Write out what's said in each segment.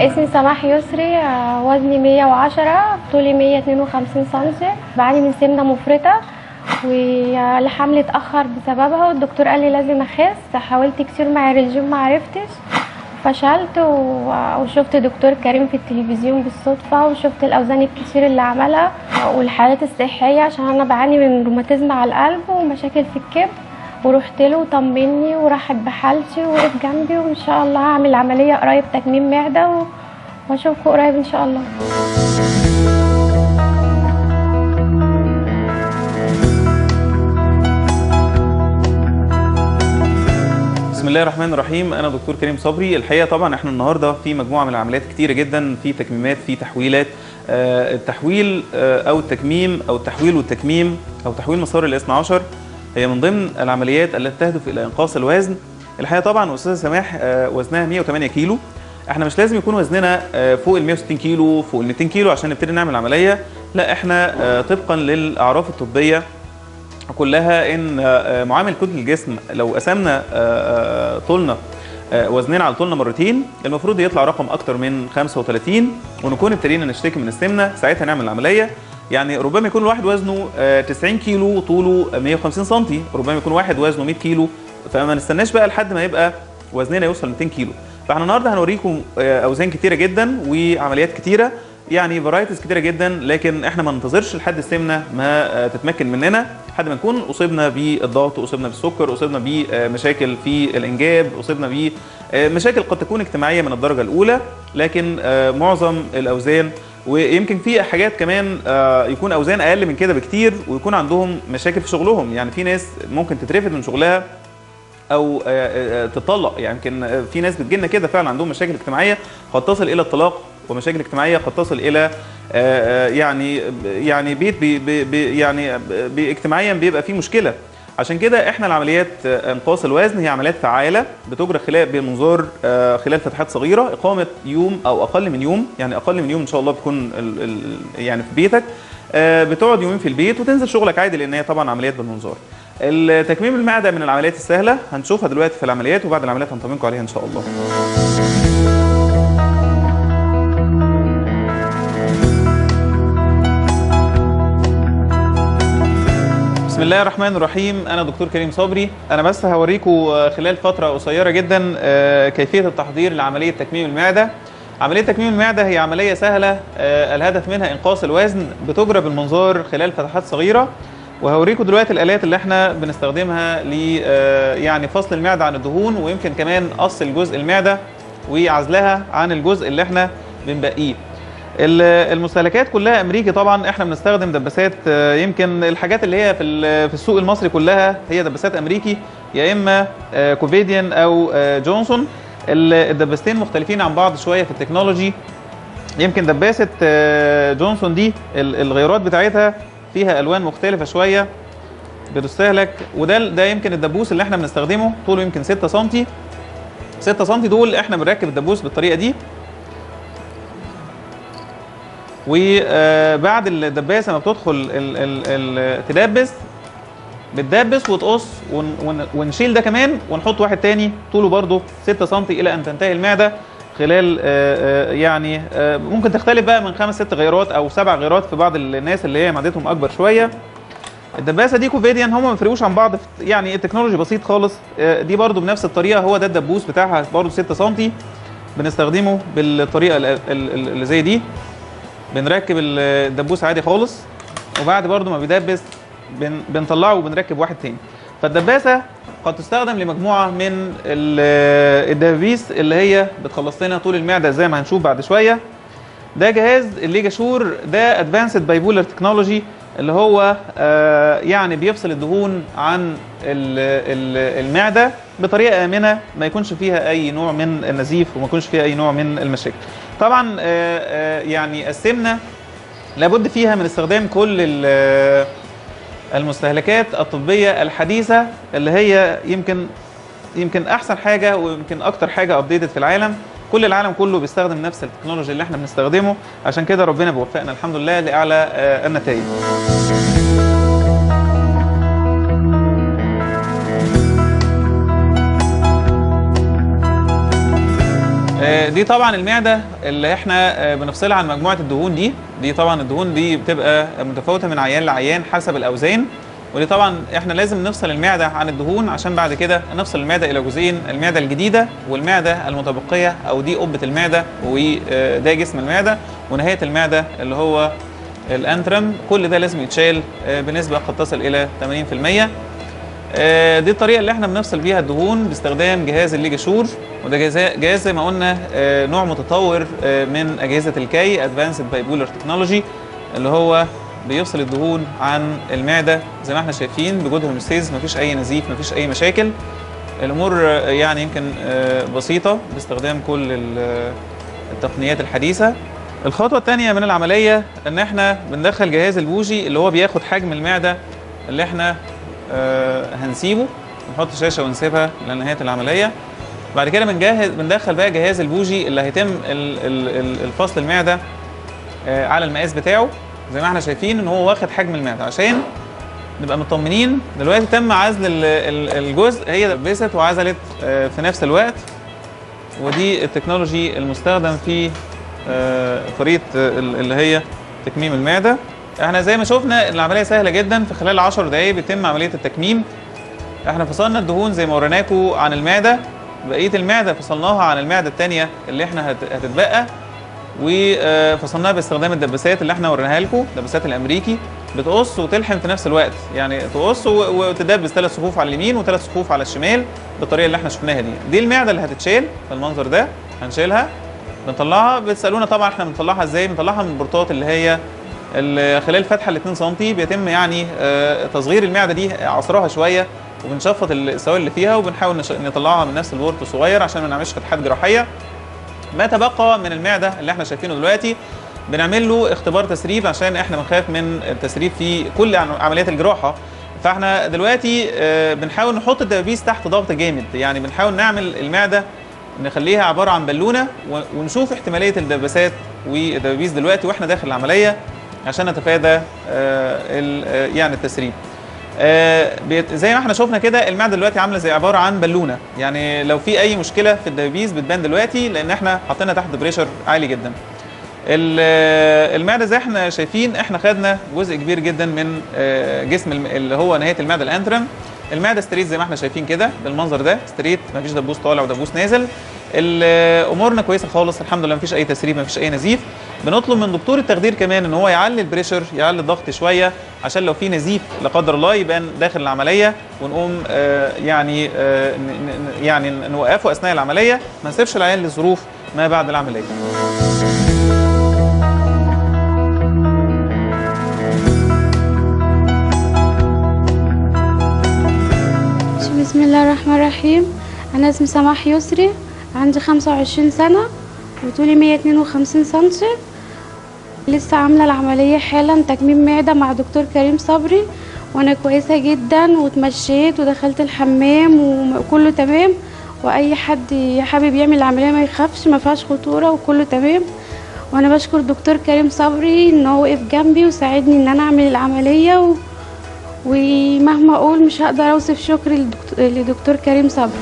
اسمي سماح يسري آه، وزني 110 طولي 152 سم بعاني من سمنة مفرطة والحمل اتأخر بسببها والدكتور قال لي لازم أخس حاولت كتير مع الرجيم ما عرفتش فشلت و- وشفت دكتور كريم في التلفزيون بالصدفة وشفت الأوزان الكتير اللي عملها والحالات الصحية عشان أنا بعاني من روماتيزم على القلب ومشاكل في الكبد ورحت له وطمني ورحب بحالتي ووقف جنبي وإن شاء الله هعمل عملية قريب تكميم معدة و- وأشوفكم قريب إن شاء الله بسم الله الرحمن الرحيم انا دكتور كريم صبري الحقيقه طبعا احنا النهارده في مجموعه من العمليات كتيره جدا في تكميمات في تحويلات آه، التحويل آه، او التكميم او التحويل والتكميم او تحويل مسار الاثنى عشر هي من ضمن العمليات التي تهدف الى انقاص الوزن الحقيقه طبعا استاذه سماح آه، وزنها 108 كيلو احنا مش لازم يكون وزننا آه، فوق ال 160 كيلو فوق ال 200 كيلو عشان نبتدي نعمل عمليه لا احنا آه، طبقا للاعراف الطبيه كلها ان آه، معامل كتله الجسم لو قسمنا آه، آه، طولنا آه، وزننا على طولنا مرتين المفروض يطلع رقم اكتر من 35 ونكون ابتدينا نشتكي من السمنه ساعتها نعمل العمليه يعني ربما يكون الواحد وزنه آه، 90 كيلو طوله 150 سم ربما يكون واحد وزنه 100 كيلو فما نستناش بقى لحد ما يبقى وزننا يوصل 200 كيلو فاحنا النهارده هنوريكم آه، اوزان كتيره جدا وعمليات كتيره يعني فرايتيز كتيره جدا لكن احنا ما ننتظرش لحد السمنه ما آه، تتمكن مننا لحد ما نكون اصبنا بالضغط اصبنا بالسكر اصبنا بمشاكل في الانجاب اصبنا بمشاكل قد تكون اجتماعيه من الدرجه الاولى لكن آه، معظم الاوزان ويمكن في حاجات كمان آه، يكون اوزان اقل من كده بكتير ويكون عندهم مشاكل في شغلهم يعني في ناس ممكن تترفد من شغلها او آه، آه، تطلق يعني يمكن آه، في ناس بتجيلنا كده فعلا عندهم مشاكل اجتماعيه قد تصل الى الطلاق ومشاكل اجتماعيه قد تصل الى آه، آه، يعني يعني بيت بي بي بي يعني بي اجتماعيا بيبقى فيه مشكله عشان كده احنا العمليات آه، انقاص الوزن هي عمليات فعاله بتجرى خلال بمنظار آه، خلال فتحات صغيره اقامه يوم او اقل من يوم يعني اقل من يوم ان شاء الله بتكون ال- ال- يعني في بيتك آه، بتقعد يومين في البيت وتنزل شغلك عادي لان هي طبعا عمليات بالمنظار التكميم المعده من العمليات السهله هنشوفها دلوقتي في العمليات وبعد العمليات هنطمنكم عليها ان شاء الله بسم الله الرحمن الرحيم انا دكتور كريم صبري انا بس هوريكم آه، خلال فتره قصيره جدا آه، كيفيه التحضير لعمليه تكميم المعده عمليه تكميم المعده هي عمليه سهله آه، الهدف منها انقاص الوزن بتجرى بالمنظار خلال فتحات صغيره وهوريكم دلوقتي الالات اللي احنا بنستخدمها ل آه، يعني فصل المعده عن الدهون ويمكن كمان قص الجزء المعده وعزلها عن الجزء اللي احنا بنبقيه ال- المستهلكات كلها امريكي طبعا احنا بنستخدم دباسات آه، يمكن الحاجات اللي هي في ال- في السوق المصري كلها هي دباسات امريكي يا اما آه، كوفيديان او آه، جونسون ال- الدباستين مختلفين عن بعض شويه في التكنولوجي يمكن دباسه آه، جونسون دي ال- الغيارات بتاعتها فيها الوان مختلفه شويه بتستهلك وده ده يمكن الدبوس اللي احنا بنستخدمه طوله يمكن 6 سم 6 سم دول احنا بنركب الدبوس بالطريقه دي وبعد الدباسه ما بتدخل ال ال ال تدبس بتدبس وتقص ون ون ونشيل ده كمان ونحط واحد تاني طوله برضه 6 سم الى ان تنتهي المعده خلال آه، آه، يعني آه، ممكن تختلف بقى من خمس ست غيرات او سبع غيرات في بعض الناس اللي هي معدتهم اكبر شويه الدباسه دي كوفيديان هم ما بيفرقوش عن بعض في- يعني التكنولوجي بسيط خالص آه، دي برضو بنفس الطريقه هو ده الدبوس بتاعها برضو 6 سم بنستخدمه بالطريقه ال- ال- ال- اللي زي دي بنركب ال- الدبوس عادي خالص وبعد برضو ما بيدبس بن بنطلعه وبنركب واحد تاني فالدباسه قد تستخدم لمجموعه من ال- الدبابيس اللي هي بتخلص لنا طول المعده زي ما هنشوف بعد شويه ده جهاز الليجا شور ده ادفانسد بايبولر تكنولوجي اللي هو آه، يعني بيفصل الدهون عن ال- ال- المعده بطريقه امنه ما يكونش فيها اي نوع من النزيف وما يكونش فيها اي نوع من المشاكل. طبعا آه، آه، يعني السمنه لابد فيها من استخدام كل ال- المستهلكات الطبيه الحديثه اللي هي يمكن يمكن احسن حاجه ويمكن اكتر حاجه ابديتد في العالم كل العالم كله بيستخدم نفس التكنولوجي اللي احنا بنستخدمه عشان كده ربنا بيوفقنا الحمد لله لاعلى آه، النتائج آه، دي طبعا المعده اللي احنا آه، بنفصلها عن مجموعه الدهون دي دي طبعا الدهون دي بتبقى متفاوته من عيان لعيان حسب الاوزان ودي طبعا احنا لازم نفصل المعده عن الدهون عشان بعد كده نفصل المعده الى جزئين المعده الجديده والمعده المتبقيه او دي قبه المعده وده جسم المعده ونهايه المعده اللي هو الانترم كل ده لازم يتشال آه، بنسبه قد تصل الى 80% آه، دي الطريقه اللي احنا بنفصل بيها الدهون باستخدام جهاز الليجاشور وده جهاز جهاز زي ما قلنا آه، نوع متطور آه، من اجهزه الكي ادفانسد بايبولر تكنولوجي اللي هو بيفصل الدهون عن المعده زي ما احنا شايفين بجود هومستيز مفيش اي نزيف مفيش اي مشاكل الامور آه، يعني يمكن آه، بسيطه باستخدام كل ال- التقنيات الحديثه الخطوه الثانيه من العمليه ان احنا بندخل جهاز البوجي اللي هو بياخد حجم المعده اللي احنا آه، هنسيبه نحط شاشه ونسيبها لنهايه العمليه بعد كده بنجهز بندخل بقى جهاز البوجي اللي هيتم ال- ال- ال- الفصل المعده آه، على المقاس بتاعه زي ما احنا شايفين ان هو واخد حجم المعده عشان نبقى مطمنين دلوقتي تم عزل ال- ال- الجزء هي لبست وعزلت آه، في نفس الوقت ودي التكنولوجي المستخدم في آه، طريقه آه، ال- اللي هي تكميم المعده احنا زي ما شفنا العمليه سهله جدا في خلال 10 دقائق بيتم عمليه التكميم احنا فصلنا الدهون زي ما وريناكم عن المعده بقيه المعده فصلناها عن المعده الثانيه اللي احنا هت- هتتبقى وفصلناها باستخدام الدباسات اللي احنا وريناها لكم الدباسات الامريكي بتقص وتلحم في نفس الوقت يعني تقص و- وتدبس ثلاث صفوف على اليمين وثلاث صفوف على الشمال بالطريقه اللي احنا شفناها دي دي المعده اللي هتتشال بالمنظر ده هنشيلها بنطلعها بتسالونا طبعا احنا بنطلعها ازاي بنطلعها من البورتات اللي هي ال- خلال فتحه ال 2 سم بيتم يعني آه، تصغير المعده دي عصرها شويه وبنشفط السوائل اللي فيها وبنحاول نش- نطلعها من نفس البورت الصغير عشان ما نعملش فتحات جراحيه ما تبقى من المعده اللي احنا شايفينه دلوقتي بنعمل له اختبار تسريب عشان احنا بنخاف من التسريب في كل عم- عمليات الجراحه فاحنا دلوقتي آه، بنحاول نحط الدبابيس تحت ضغط جامد يعني بنحاول نعمل المعده نخليها عباره عن بالونه و- ونشوف احتماليه الدباسات والدبابيس دلوقتي واحنا داخل العمليه عشان نتفادى آه، ال- آه، يعني التسريب آه، بيت- زي ما احنا شفنا كده المعده دلوقتي عامله زي عباره عن بالونه يعني لو في اي مشكله في الدبابيس بتبان دلوقتي لان احنا حاطينها تحت بريشر عالي جدا ال- آه، المعده زي احنا شايفين احنا خدنا جزء كبير جدا من آه، جسم الم- اللي هو نهايه المعده الانترم المعده ستريت زي ما احنا شايفين كده بالمنظر ده ستريت مفيش دبوس طالع ودبوس نازل ال- آه، امورنا كويسه خالص الحمد لله مفيش اي تسريب مفيش اي نزيف بنطلب من دكتور التخدير كمان ان هو يعلي البريشر يعلي الضغط شويه عشان لو في نزيف لا قدر الله يبان داخل العمليه ونقوم آه، يعني آه، ن- ن- يعني نوقفه اثناء العمليه ما نسيبش العيان لظروف ما بعد العمليه بسم الله الرحمن الرحيم أنا اسمي سماح يسري عندي 25 سنة وطولي 152 سنتي لسه عاملة العملية حالا تكميم معدة مع دكتور كريم صبري وأنا كويسة جدا واتمشيت ودخلت الحمام وكله تمام وأي حد حابب يعمل العملية ما يخافش ما فيهاش خطورة وكله تمام وأنا بشكر دكتور كريم صبري إن هو وقف جنبي وساعدني إن أنا أعمل العملية و... ومهما اقول مش هقدر اوصف شكري لدكتور, لدكتور كريم صبري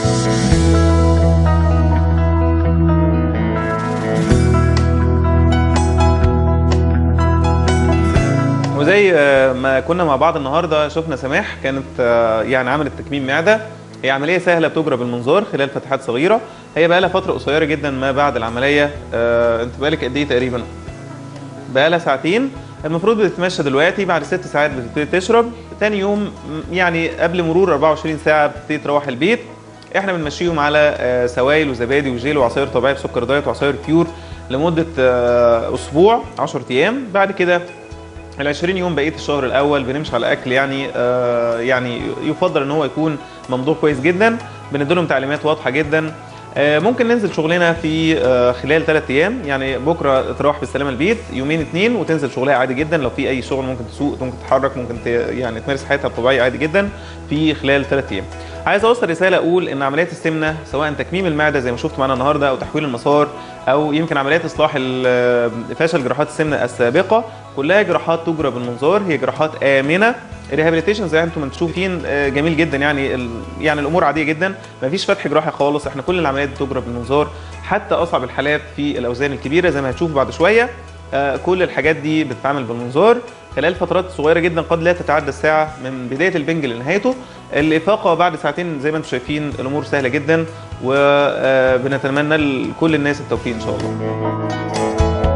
وزي آه، ما كنا مع بعض النهارده شفنا سماح كانت آه، يعني عملت تكميم معده هي عمليه سهله بتجرى بالمنظار خلال فتحات صغيره هي بقى لها فتره قصيره جدا ما بعد العمليه آه، انت بقالك قد ايه تقريبا بقى لها ساعتين المفروض بتتمشى دلوقتي بعد ست ساعات بتبتدي تشرب تاني يوم م- يعني قبل مرور 24 ساعه بتبتدي تروح البيت احنا بنمشيهم على آه، سوائل وزبادي وجيل وعصاير طبيعي بسكر دايت وعصاير بيور لمده آه، اسبوع 10 ايام بعد كده ال 20 يوم بقيه الشهر الاول بنمشي على اكل يعني آه يعني يفضل ان هو يكون ممضوغ كويس جدا بنديلهم تعليمات واضحه جدا آه ممكن ننزل شغلنا في آه خلال ثلاث ايام يعني بكره تروح بالسلامه البيت يومين اتنين وتنزل شغلها عادي جدا لو في اي شغل ممكن تسوق ممكن تتحرك ممكن ت... يعني تمارس حياتها الطبيعيه عادي جدا في خلال ثلاث ايام عايز اوصل رساله اقول ان عمليات السمنه سواء تكميم المعده زي ما شفت معانا النهارده او تحويل المسار او يمكن عمليات اصلاح ال- فشل جراحات السمنه السابقه كلها جراحات تجرى بالمنظار هي جراحات امنه الريهابيليتيشن زي ما انتم شايفين آه، جميل جدا يعني ال... يعني الامور عاديه جدا مفيش فتح جراحي خالص احنا كل العمليات بتجرى بالمنظار حتى اصعب الحالات في الاوزان الكبيره زي ما هتشوف بعد شويه آه، كل الحاجات دي بتتعمل بالمنظار خلال فترات صغيره جدا قد لا تتعدى الساعه من بدايه البنج لنهايته الافاقه بعد ساعتين زي ما انتم شايفين الامور سهله جدا وبنتمنى لكل الناس التوفيق ان شاء الله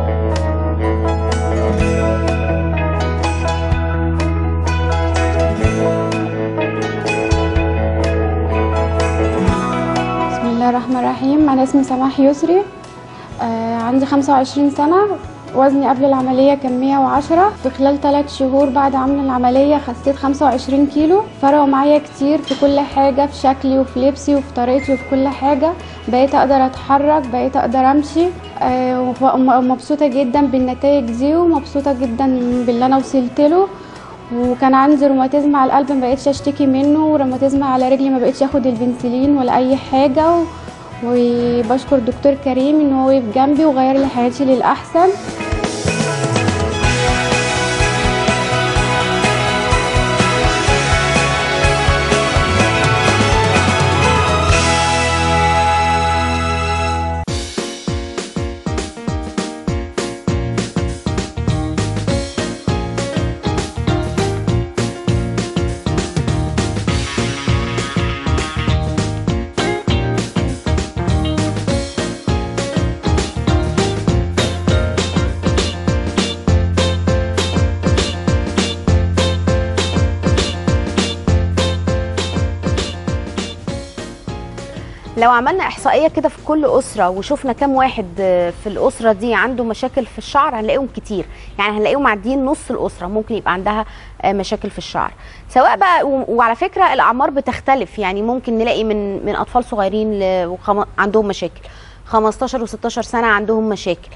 بسم الله الرحمن الرحيم انا اسمي سماح يسري آه عندي 25 سنة وزني قبل العملية كان 110 في خلال 3 شهور بعد عمل العملية خسيت 25 كيلو فرقوا معايا كتير في كل حاجة في شكلي وفي لبسي وفي طريقتي وفي كل حاجة بقيت اقدر اتحرك بقيت اقدر امشي آه وف- ومبسوطة جدا بالنتائج دي ومبسوطة جدا باللي انا وصلت له وكان عندي روماتيزم على القلب ما بقتش اشتكي منه وروماتيزم على رجلي ما بقتش اخد البنسلين ولا اي حاجه و... وبشكر دكتور كريم ان هو وقف جنبي وغير لي حياتي للاحسن لو عملنا احصائيه كده في كل اسره وشفنا كام واحد آه، في الاسره دي عنده مشاكل في الشعر هنلاقيهم كتير يعني هنلاقيهم معديين نص الاسره ممكن يبقى عندها آه، مشاكل في الشعر سواء بقى و- وعلى فكره الاعمار بتختلف يعني ممكن نلاقي من من اطفال صغيرين ل- وخم- عندهم مشاكل 15 و16 سنه عندهم مشاكل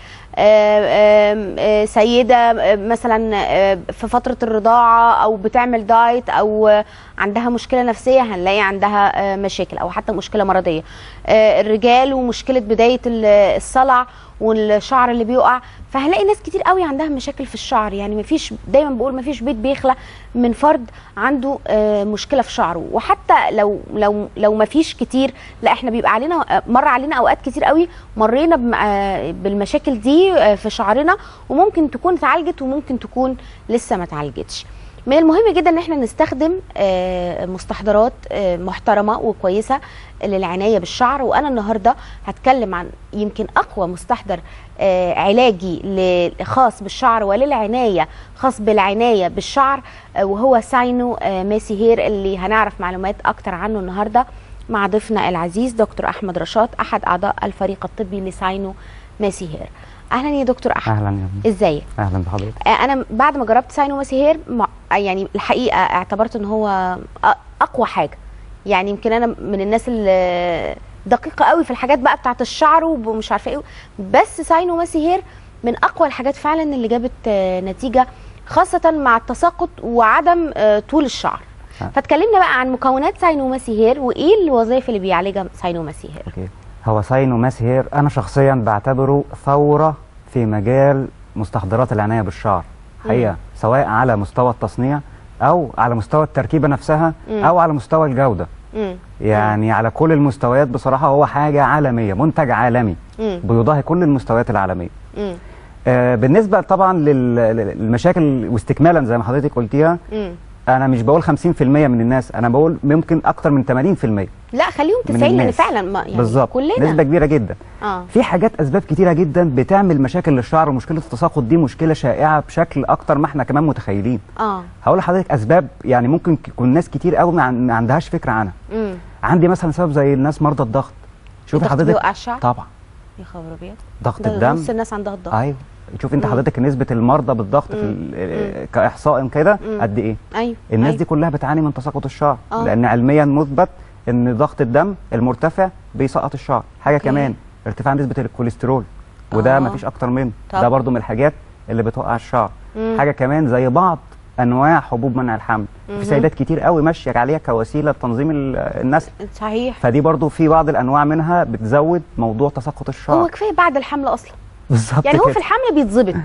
آه، آم، آه، سيده آه، مثلا آه، في فتره الرضاعه او بتعمل دايت او آه، عندها مشكله نفسيه هنلاقي عندها آه، مشاكل او حتى مشكله مرضيه آه، الرجال ومشكله بدايه ال- الصلع والشعر اللي بيقع فهنلاقي ناس كتير قوي عندها مشاكل في الشعر يعني مفيش دايما بقول مفيش بيت بيخلى من فرد عنده آه، مشكله في شعره وحتى لو لو لو مفيش كتير لا احنا بيبقى علينا آه، مر علينا اوقات كتير قوي مرينا بم- آه، بالمشاكل دي آه، في شعرنا وممكن تكون اتعالجت وممكن تكون لسه ما اتعالجتش من المهم جدا ان احنا نستخدم آه، مستحضرات آه، محترمه وكويسه للعنايه بالشعر وانا النهارده هتكلم عن يمكن اقوى مستحضر آه، علاجي ل- خاص بالشعر وللعنايه خاص بالعنايه بالشعر آه، وهو ساينو آه، ماسي هير اللي هنعرف معلومات اكتر عنه النهارده مع ضيفنا العزيز دكتور احمد رشاد احد اعضاء الفريق الطبي لساينو ماسي هير اهلا يا دكتور احمد اهلا يا ابني. ازيك اهلا بحضرتك آه، انا بعد ما جربت ساينو ماسي هير مع- يعني الحقيقه اعتبرت ان هو أ- اقوى حاجه يعني يمكن انا من الناس اللي دقيقه قوي في الحاجات بقى بتاعت الشعر ومش عارفه ايه بس ساينو ماسي هير من اقوى الحاجات فعلا اللي جابت آه، نتيجه خاصه مع التساقط وعدم آه، طول الشعر آه. فتكلمنا بقى عن مكونات ساينو ماسي هير وايه الوظائف اللي بيعالجها ساينو ماسي هير أكيد. هو ساينو ماس هير انا شخصيا بعتبره ثوره في مجال مستحضرات العنايه بالشعر حقيقه سواء على مستوى التصنيع او على مستوى التركيبه نفسها مم. او على مستوى الجوده مم. يعني على كل المستويات بصراحه هو حاجه عالميه منتج عالمي مم. بيضاهي كل المستويات العالميه مم. آه بالنسبه طبعا لل- للمشاكل واستكمالا زي ما حضرتك قلتيها مم. انا مش بقول 50% من الناس انا بقول ممكن اكتر من 80% لا خليهم من 90 لان الناس. فعلا ما يعني بالظبط كلنا نسبه كبيره جدا اه في حاجات اسباب كتيره جدا بتعمل مشاكل للشعر ومشكله التساقط دي مشكله شائعه بشكل اكتر ما احنا كمان متخيلين اه هقول لحضرتك اسباب يعني ممكن يكون ناس كتير قوي ما عن- ما عندهاش فكره عنها امم عندي مثلا سبب زي الناس مرضى الضغط شوفي الضغط حضرتك بيوقع الشعر؟ طبعا يا خبر ابيض ضغط ده الدم نص الناس عندها الضغط ايوه شوف انت مم. حضرتك نسبه المرضى بالضغط في مم. ال- كاحصاء كده مم. قد ايه ايوه الناس أيوة. دي كلها بتعاني من تساقط الشعر آه. لان علميا مثبت ان ضغط الدم المرتفع بيسقط الشعر حاجه أوكي. كمان ارتفاع نسبه الكوليسترول وده آه. مفيش اكتر منه طب. ده برضو من الحاجات اللي بتوقع الشعر مم. حاجه كمان زي بعض انواع حبوب منع الحمل مهم. في سيدات كتير قوي ماشيه عليها كوسيله لتنظيم ال- النسل صحيح فدي برضو في بعض الانواع منها بتزود موضوع تساقط هو الشعر كفايه بعد الحمل اصلا بالظبط يعني هو كده. في الحمل بيتظبط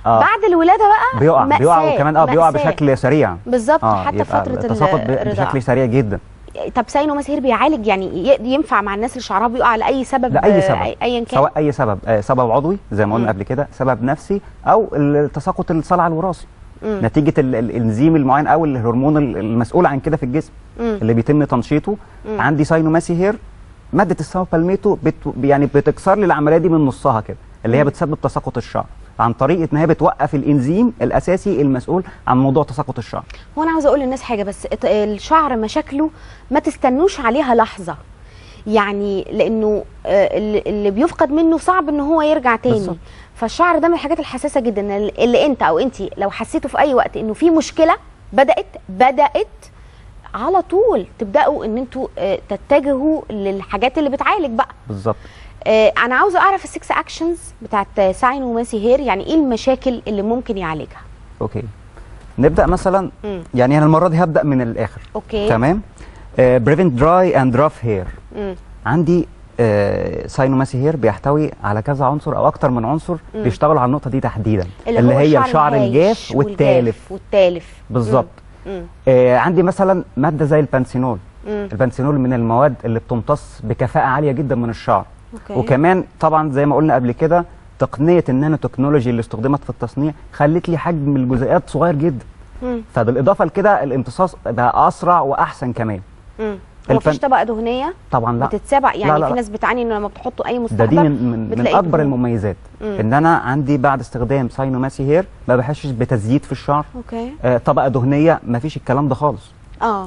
آه. بعد الولاده بقى بيقع مأساة. بيقع وكمان اه بيقع مأساة. بشكل سريع بالظبط اه حتى يبقى فتره التساقط ب- الرضاعه بشكل سريع جدا طب ساينو مسهير بيعالج يعني ي- ينفع مع الناس اللي شعرها بيقع لاي سبب لاي آه، سبب ايا كان سواء اي سبب آه سبب عضوي زي ما قلنا مم. قبل كده سبب نفسي او التساقط الصلع الوراثي مم. نتيجه ال- ال- الانزيم المعين او الهرمون ال- المسؤول عن كده في الجسم مم. اللي بيتم تنشيطه مم. عندي ساينوماسي هير ماده الساوبالميتو بت يعني بتكسر لي العمليه دي من نصها كده اللي هي مم. بتسبب تساقط الشعر عن طريق ان هي بتوقف الانزيم الاساسي المسؤول عن موضوع تساقط الشعر هو انا عاوزه اقول للناس حاجه بس ات- الشعر مشاكله ما تستنوش عليها لحظه يعني لانه آه، اللي اللي بيفقد منه صعب ان هو يرجع تاني بالظبط. فالشعر ده من الحاجات الحساسه جدا اللي انت او انت لو حسيتوا في اي وقت انه في مشكله بدات بدات على طول تبداوا ان انتوا آه، تتجهوا للحاجات اللي بتعالج بقى بالظبط آه، انا عاوزه اعرف السكس اكشنز بتاعت ساين وماسي هير يعني ايه المشاكل اللي ممكن يعالجها اوكي نبدا مثلا مم. يعني انا المره دي هبدا من الاخر اوكي تمام بريفنت دراي اند راف هير مم. عندي آه ساينوماسي هير بيحتوي على كذا عنصر او اكتر من عنصر مم. بيشتغلوا على النقطه دي تحديدا اللي, اللي هو هي الشعر الشعر الهايش الجاف والتالف والتالف بالظبط مم. آه عندي مثلا ماده زي البانسينول مم. البانسينول من المواد اللي بتمتص بكفاءه عاليه جدا من الشعر اوكي وكمان طبعا زي ما قلنا قبل كده تقنيه النانو تكنولوجي اللي استخدمت في التصنيع خلت لي حجم الجزيئات صغير جدا مم. فبالاضافه لكده الامتصاص بقى اسرع واحسن كمان مم. هو الفن- مفيش طبقه دهنيه طبعا لا بتتسابع يعني لا، لا، في لا. ناس بتعاني انه لما بتحطوا اي ده مستحضر دي من من, من بتلاقي اكبر دهون. المميزات مم. ان انا عندي بعد استخدام ساينوماسي هير ما بحسش بتزييد في الشعر اوكي آه طبقه دهنيه ما فيش الكلام ده خالص اه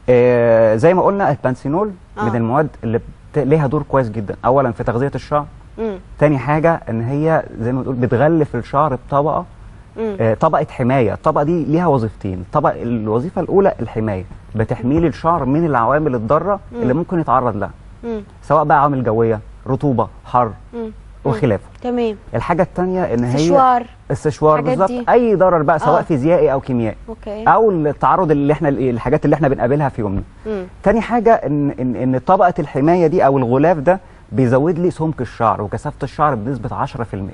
آه زي ما قلنا البانسينول آه. من المواد اللي بت... ليها دور كويس جدا اولا في تغذيه الشعر مم. تاني حاجه ان هي زي ما بتقول بتغلف الشعر بطبقه مم. آه طبقه حمايه الطبقه دي ليها وظيفتين الطبقه الوظيفه الاولى الحمايه بتحمي لي الشعر من العوامل الضاره مم. اللي ممكن يتعرض لها مم. سواء بقى عوامل جويه رطوبه حر مم. وخلافه تمام الحاجه الثانيه ان هي استشوار استشوار الحاجات بالظبط دي. اي ضرر بقى سواء آه. فيزيائي او كيميائي اوكي او التعرض اللي احنا الحاجات اللي احنا بنقابلها في يومنا مم. تاني حاجه ان ان ان طبقه الحمايه دي او الغلاف ده بيزود لي سمك الشعر وكثافه الشعر بنسبه 10%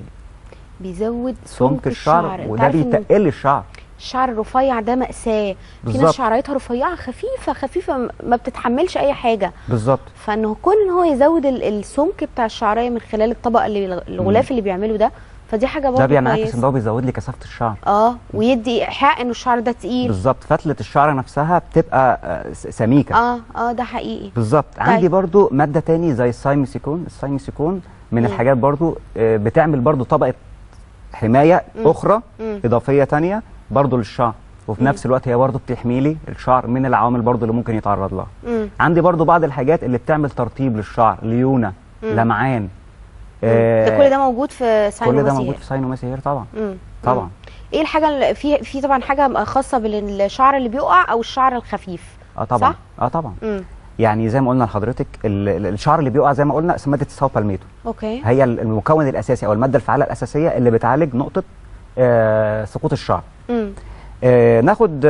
بيزود سمك الشعر أنت وده عارف إنه بيتقل الشعر الشعر الرفيع ده مأساة في ناس بالظبط. شعريتها رفيعة خفيفة خفيفة م- ما بتتحملش أي حاجة بالظبط فانه كون ان هو يزود ال- السمك بتاع الشعريه من خلال الطبقه اللي الغلاف اللي بيعمله ده فدي حاجه برضه ده بينعكس ان كويسه هو بيزود لي كثافه الشعر اه ويدي ايحاء انه الشعر ده تقيل بالظبط فتله الشعر نفسها بتبقى آه، س- سميكه اه اه ده حقيقي بالظبط عندي برضو ماده تاني زي السايميسيكون السايميسيكون من مم. الحاجات برضو آه، بتعمل برضو طبقه حمايه مم. اخرى مم. اضافيه تانية برضو للشعر وفي مم. نفس الوقت هي برضو بتحمي لي الشعر من العوامل برضو اللي ممكن يتعرض لها مم. عندي برضو بعض الحاجات اللي بتعمل ترطيب للشعر ليونه مم. لمعان ده كل ده موجود في ساين كل ده ومسير. موجود في ساينوماسي هير طبعا مم. طبعا مم. ايه الحاجه اللي في في طبعا حاجه خاصه بالشعر اللي بيقع او الشعر الخفيف اه طبعا صح؟ اه طبعا امم يعني زي ما قلنا لحضرتك ال- ال- الشعر اللي بيقع زي ما قلنا اسمها ماده الساو بالميتو اوكي هي ال- المكون الاساسي او الماده الفعاله الاساسيه اللي بتعالج نقطه آه سقوط الشعر امم آه ناخد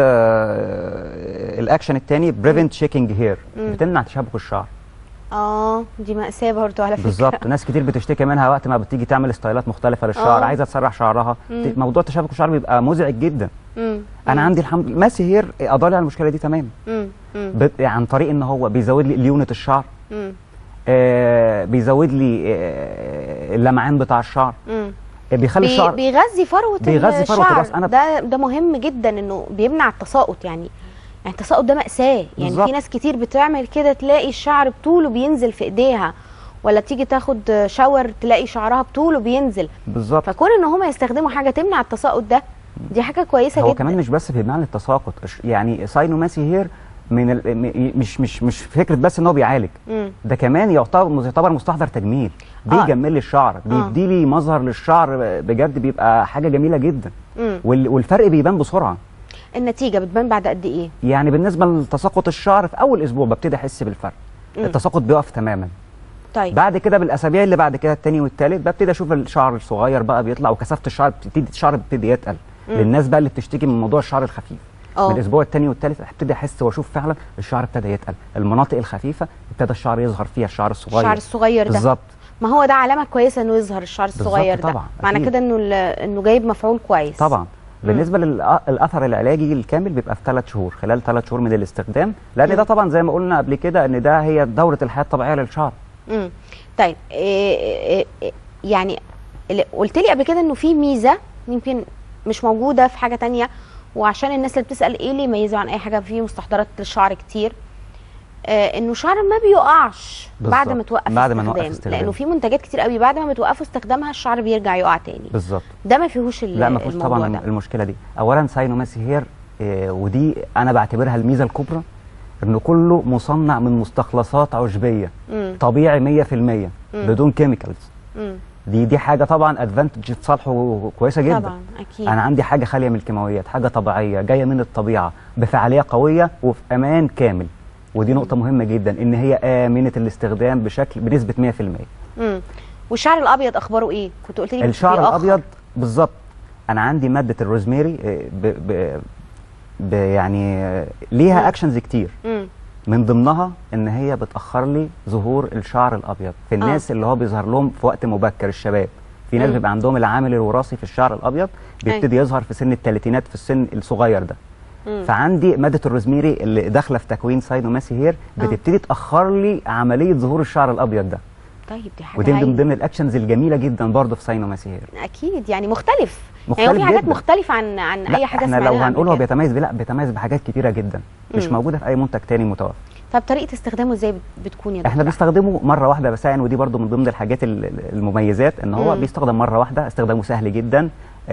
آه الاكشن الثاني بريفنت شيكينج هير مم. بتمنع تشابك الشعر اه دي مأساة برضو على فكرة بالظبط ناس كتير بتشتكي منها وقت ما بتيجي تعمل ستايلات مختلفه للشعر آه. عايزه تسرح شعرها مم. ت- موضوع تشابك الشعر بيبقى مزعج جدا مم. انا عندي الحمد لله ماسي هير قضى لي على المشكله دي تمام مم. مم. ب- عن طريق ان هو بيزود لي ليونه الشعر مم. آه بيزود لي آه اللمعان بتاع الشعر مم. آه بيخلي بي الشعر بيغذي فروه بيغذي فروة الشعر الراس. أنا ب- ده ده مهم جدا انه بيمنع التساقط يعني يعني التساقط ده مأساة يعني بالظبط. في ناس كتير بتعمل كده تلاقي الشعر بطوله بينزل في ايديها ولا تيجي تاخد شاور تلاقي شعرها بطوله بينزل بالظبط فكون ان هم يستخدموا حاجه تمنع التساقط ده دي حاجه كويسه هو جدا كمان مش بس في بمعنى التساقط إش- يعني ساينوماسي هير من ال... م- مش مش مش فكره بس ان هو بيعالج مم. ده كمان يعتبر يعتبر مستحضر تجميل آه. بيجمل لي الشعر بيدي لي مظهر للشعر بجد بيبقى حاجه جميله جدا مم. وال... والفرق بيبان بسرعه النتيجه بتبان بعد قد ايه يعني بالنسبه لتساقط الشعر في اول اسبوع ببتدي احس بالفرق مم. التساقط بيقف تماما طيب بعد كده بالاسابيع اللي بعد كده التاني والتالت ببتدي اشوف الشعر الصغير بقى بيطلع وكثافه الشعر بتبتدي الشعر بيبتدي يتقل مم. للناس بقى اللي بتشتكي من موضوع الشعر الخفيف اه من الاسبوع الثاني والثالث ابتدي احس واشوف فعلا الشعر ابتدى يتقل المناطق الخفيفه ابتدى الشعر يظهر فيها الشعر الصغير الشعر الصغير ده بالظبط ما هو ده علامه كويسه انه يظهر الشعر الصغير ده طبعاً، معنى أكيد. كده انه ال- انه جايب مفعول كويس طبعا بالنسبه للاثر العلاجي الكامل بيبقى في ثلاث شهور خلال ثلاث شهور من الاستخدام لان ده طبعا زي ما قلنا قبل كده ان ده هي دوره الحياه الطبيعيه للشعر امم طيب إيه إيه إيه يعني اللي- قلت لي قبل كده انه في ميزه يمكن مش موجوده في حاجه تانية وعشان الناس اللي بتسال ايه اللي يميزه عن اي حاجه في مستحضرات للشعر كتير آه انه شعر ما بيقعش بعد ما بالظبط. توقف بعد ما استخدام. نوقف استخدام. لانه في منتجات كتير قوي بعد ما بتوقفوا استخدامها الشعر بيرجع يقع تاني بالظبط ده ما فيهوش ال- لا ما فيهوش الموضوع طبعا ده. المشكله دي اولا ساينوماسي هير آه، ودي انا بعتبرها الميزه الكبرى انه كله مصنع من مستخلصات عشبيه مم. طبيعي 100% بدون كيميكالز مم. دي دي حاجه طبعا ادفانتج صالحه كويسه جدا طبعا اكيد انا عندي حاجه خاليه من الكيماويات حاجه طبيعيه جايه من الطبيعه بفعاليه قويه وفي امان كامل ودي نقطه مهمه جدا ان هي امنه الاستخدام بشكل بنسبه 100% مم. والشعر الابيض اخباره ايه كنت قلت لي الشعر بيأخر. الابيض بالظبط انا عندي ماده الروزميري آه، ب ب ب يعني آه، ليها اكشنز كتير مم. من ضمنها ان هي بتاخر لي ظهور الشعر الابيض في الناس اللي هو بيظهر لهم في وقت مبكر الشباب في ناس مم. بيبقى عندهم العامل الوراثي في الشعر الابيض بيبتدي يظهر في سن الثلاثينات في السن الصغير ده مم. فعندي ماده الروزميري اللي داخله في تكوين ساينوماسي هير آه. بتبتدي تاخر لي عمليه ظهور الشعر الابيض ده طيب دي حاجه ودي من هايلة. ضمن الاكشنز الجميله جدا برضه في ساينوماسي هير اكيد يعني مختلف, يعني مختلف هو في حاجات جدا. مختلفه عن عن لا اي حاجه احنا لو سمعناها هنقول قبل هو كده. بيتميز لا بيتميز بحاجات كتيره جدا مش مم. موجوده في اي منتج تاني متوفر طب طريقه استخدامه ازاي بت- بتكون يا احنا دكتور بنستخدمه مره واحده بس يعني ودي برضو من ضمن الحاجات ال- ال- المميزات ان هو مم. بيستخدم مره واحده استخدامه سهل جدا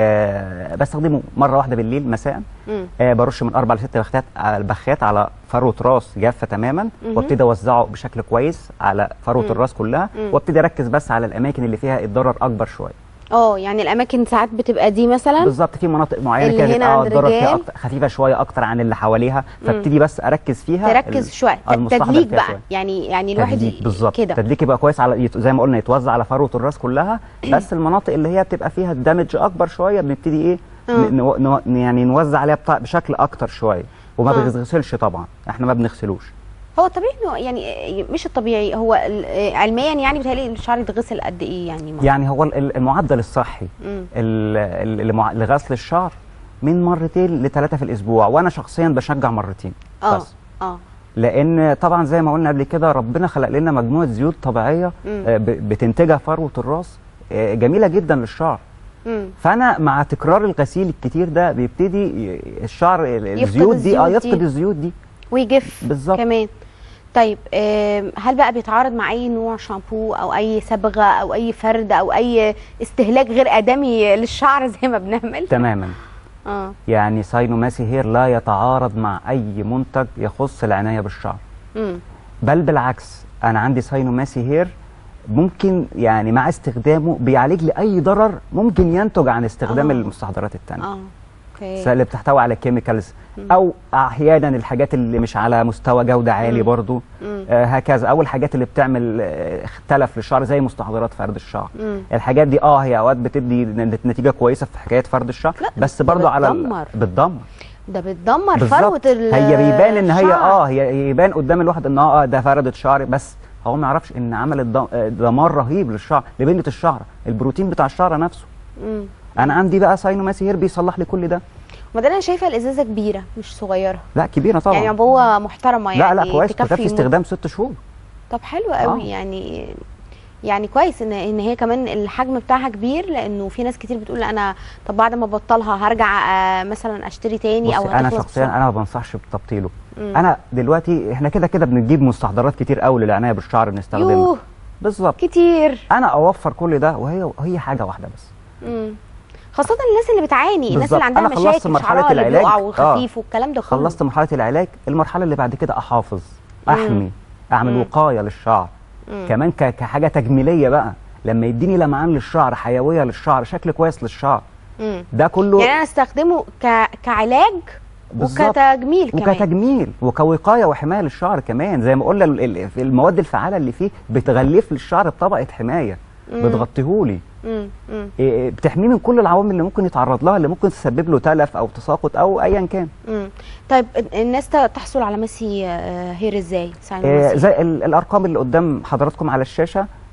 آه بستخدمه مره واحده بالليل مساء مم. آه برش من اربع لست بخات على البخات على فروه راس جافه تماما مهم. وابتدي اوزعه بشكل كويس على فروه مم. الراس كلها مم. وابتدي اركز بس على الاماكن اللي فيها الضرر اكبر شويه اه يعني الاماكن ساعات بتبقى دي مثلا بالظبط في مناطق معينه اللي كده هنا بيبقى عند الضرر فيها الرجال. أكتر خفيفه شويه اكتر عن اللي حواليها فابتدي بس اركز فيها تركز ال- شويه آه، المستحضر تدليك فيها بقى شوية. يعني يعني الواحد تدليك ي- بالظبط كده تدليك يبقى كويس على يت- زي ما قلنا يتوزع على فروه الراس كلها بس المناطق اللي هي بتبقى فيها الدمج اكبر شويه بنبتدي ايه آه. ن- نو نو يعني نوزع عليها بتاع- بشكل اكتر شويه وما آه. بنغسلش طبعا احنا ما بنغسلوش هو الطبيعي انه يعني مش الطبيعي هو ال- علميا يعني بيتهيألي الشعر يتغسل قد ايه يعني مرة؟ يعني هو ال- ال- المعدل الصحي مم. ال- ال- المع- لغسل الشعر من مرتين لثلاثه في الاسبوع وانا شخصيا بشجع مرتين اه بس اه لان طبعا زي ما قلنا قبل كده ربنا خلق لنا مجموعه زيوت طبيعيه مم. آه، ب- بتنتجها فروه الراس آه، جميله جدا للشعر مم. فانا مع تكرار الغسيل الكتير ده بيبتدي ي- الشعر ال- يفقد الزيوت دي اه الزيوت دي. يفقد الزيوت دي ويجف بالظبط. كمان طيب آم، هل بقى بيتعارض مع اي نوع شامبو او اي صبغه او اي فرد او اي استهلاك غير ادمي للشعر زي ما بنعمل تماما اه يعني ساينوماسي هير لا يتعارض مع اي منتج يخص العنايه بالشعر امم بل بالعكس انا عندي ساينوماسي هير ممكن يعني مع استخدامه بيعالج لي اي ضرر ممكن ينتج عن استخدام آه. المستحضرات التانية اه اوكي سواء اللي بتحتوي على كيميكالز او احيانا الحاجات اللي مش على مستوى جوده عالي مم. برضو مم. آه هكذا او الحاجات اللي بتعمل آه، اختلف للشعر زي مستحضرات فرد الشعر مم. الحاجات دي اه هي اوقات بتدي ن- نتيجه كويسه في حكايه فرد الشعر لا، بس ده برضو على ال- بتدمر. بتدمر ده بتدمر فروه بالظبط ال- هي بيبان ان هي الشعر. اه هي يبان قدام الواحد ان اه ده فردة شعر بس هو ما يعرفش ان عملت دم- آه، دمار رهيب للشعر لبنه الشعر البروتين بتاع الشعر نفسه مم. انا عندي بقى ساينوماسي هير بيصلح لي كل ده وبعدين انا شايفه الازازه كبيره مش صغيره لا كبيره طبعا يعني عبوه محترمه لا يعني لا كويس ده تكفي في مد- استخدام ست شهور طب حلو قوي آه. يعني يعني كويس ان ان هي كمان الحجم بتاعها كبير لانه في ناس كتير بتقول انا طب بعد ما ابطلها هرجع آه، مثلا اشتري تاني او بصي انا هتخلص شخصيا بسرعة. انا ما بنصحش بتبطيله مم. انا دلوقتي احنا كده كده بنجيب مستحضرات كتير قوي للعنايه بالشعر بنستخدمها يوه بالظبط كتير انا اوفر كل ده وهي هي حاجه واحده بس مم. خاصة الناس اللي بتعاني الناس بالظبط. اللي عندها أنا خلصت مشاكل مرحلة شعرها اللي العلاج. بيقع آه. وخفيف والكلام ده كله خلصت مرحله العلاج المرحله اللي بعد كده احافظ احمي اعمل مم. وقايه للشعر مم. كمان ك- كحاجه تجميليه بقى لما يديني لمعان للشعر حيويه للشعر شكل كويس للشعر مم. ده كله يعني انا استخدمه ك... كعلاج بالظبط. وكتجميل كمان وكتجميل وكوقايه وحمايه للشعر كمان زي ما قلنا ال- ال- في المواد الفعاله اللي فيه بتغلف لي الشعر بطبقه حمايه بتغطيهولي مم. مم. إيه إيه بتحميه من كل العوامل اللي ممكن يتعرض لها اللي ممكن تسبب له تلف او تساقط او ايا كان مم. طيب الناس ت- تحصل على ماسي آه، هير ازاي؟ ساين إيه ماسي. زي ال- الارقام اللي قدام حضراتكم على الشاشه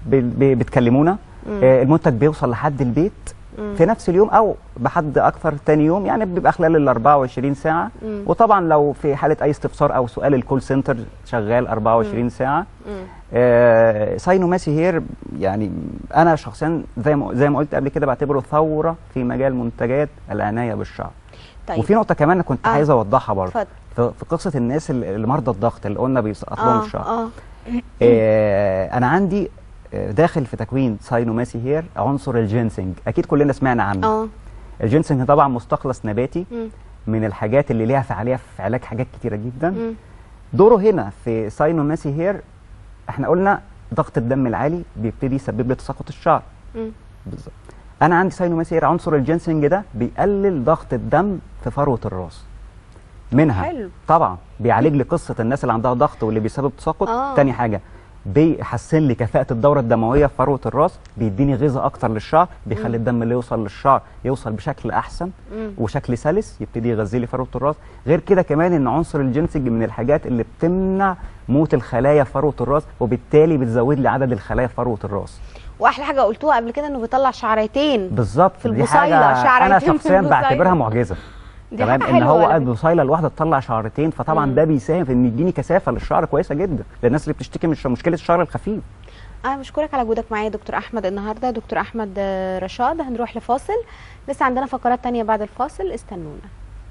ب- ب- بتكلمونا آه، المنتج بيوصل لحد البيت في نفس اليوم او بحد اكثر تاني يوم يعني بيبقى خلال ال 24 ساعه وطبعا لو في حاله اي استفسار او سؤال الكول سنتر شغال 24 ساعه آه ساينوماسي هير يعني انا شخصيا زي ما زي ما قلت قبل كده بعتبره ثوره في مجال منتجات العنايه بالشعر طيب وفي نقطه كمان أنا كنت آه. عايز اوضحها برضه اتفضل في في قصه الناس اللي اللي مرضى الضغط اللي قلنا بيسقط لهم اه الشعر اه آه انا عندي آه، داخل في تكوين ساينوماسي هير عنصر الجينسينج اكيد كلنا سمعنا عنه اه الجينسينج طبعا مستخلص نباتي مم. من الحاجات اللي ليها فعاليه في علاج حاجات كتيره جدا مم. دوره هنا في ساينوماسي هير احنا قلنا ضغط الدم العالي بيبتدي يسبب لي تساقط الشعر مم. بالظبط انا عندي ساينوماسي هير عنصر الجينسينج ده بيقلل ضغط الدم في فروه الراس منها حلو. طبعا بيعالج لي قصه الناس اللي عندها ضغط واللي بيسبب تساقط آه. تاني حاجه بيحسن لي كفاءه الدوره الدمويه في فروه الراس بيديني غذاء اكتر للشعر بيخلي الدم اللي يوصل للشعر يوصل بشكل احسن مم. وشكل سلس يبتدي يغذي لي فروه الراس غير كده كمان ان عنصر الجنسج من الحاجات اللي بتمنع موت الخلايا في فروه الراس وبالتالي بتزود لي عدد الخلايا في فروه الراس واحلى حاجه قلتوها قبل كده انه بيطلع شعرتين بالظبط في دي البصيلة، حاجه شعرتين انا في شخصيا البصيلة. بعتبرها معجزه دي تمام حاجة ان حلوة هو على قد فكرة. بصيله الواحده تطلع شعرتين فطبعا مم. ده بيساهم في ان يديني كثافه للشعر كويسه جدا للناس اللي بتشتكي من ش- مشكله الشعر الخفيف انا بشكرك على وجودك معايا يا دكتور احمد النهارده دكتور احمد آه، رشاد هنروح لفاصل لسه عندنا فقرات تانية بعد الفاصل استنونا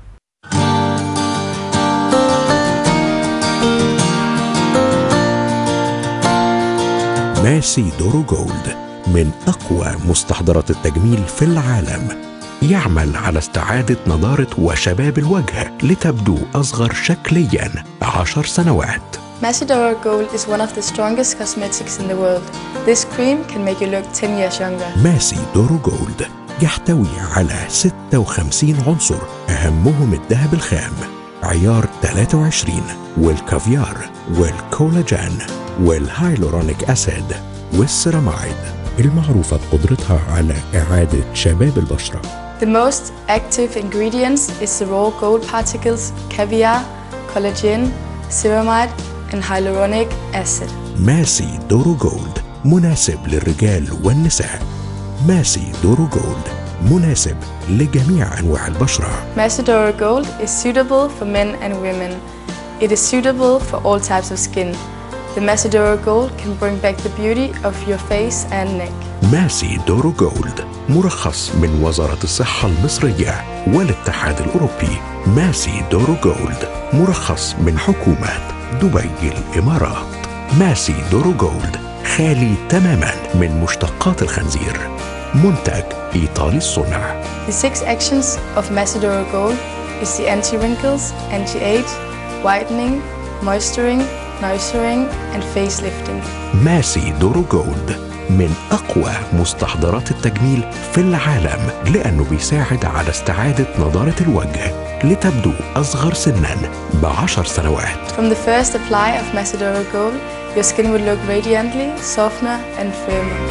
ماسي دورو جولد من أقوى مستحضرات التجميل في العالم يعمل على استعادة نضارة وشباب الوجه لتبدو أصغر شكليا عشر سنوات Macedora Gold is one of the strongest cosmetics in the world. This cream can make you look 10 years younger. ماسي دورو جولد يحتوي على 56 عنصر أهمهم الذهب الخام عيار 23 والكافيار والكولاجين والهايلورونيك أسيد والسيراميد المعروفة بقدرتها على إعادة شباب البشرة The most active ingredients is the raw gold particles, caviar, collagen, ceramide, and hyaluronic acid. ماسي دورو جولد مناسب للرجال والنساء ماسي دورو جولد مناسب لجميع أنواع البشرة Macedora Gold is suitable for men and women. It is suitable for all types of skin. The Macedora Gold can bring back the beauty of your face and neck. ماسي دورو جولد مرخص من وزارة الصحة المصرية والاتحاد الأوروبي ماسي دورو جولد مرخص من حكومة دبي الإمارات ماسي دورو جولد خالي تماما من مشتقات الخنزير منتج إيطالي الصنع The six actions of Macedora Gold is the anti-wrinkles, anti-age, whitening, moisturing, nourishing, and facelifting. ماسي دورو جولد من أقوى مستحضرات التجميل في العالم لأنه بيساعد على استعادة نضارة الوجه لتبدو أصغر سنا بعشر سنوات From the first apply of Macedora Gold, your skin will look radiantly, softer, and firmer.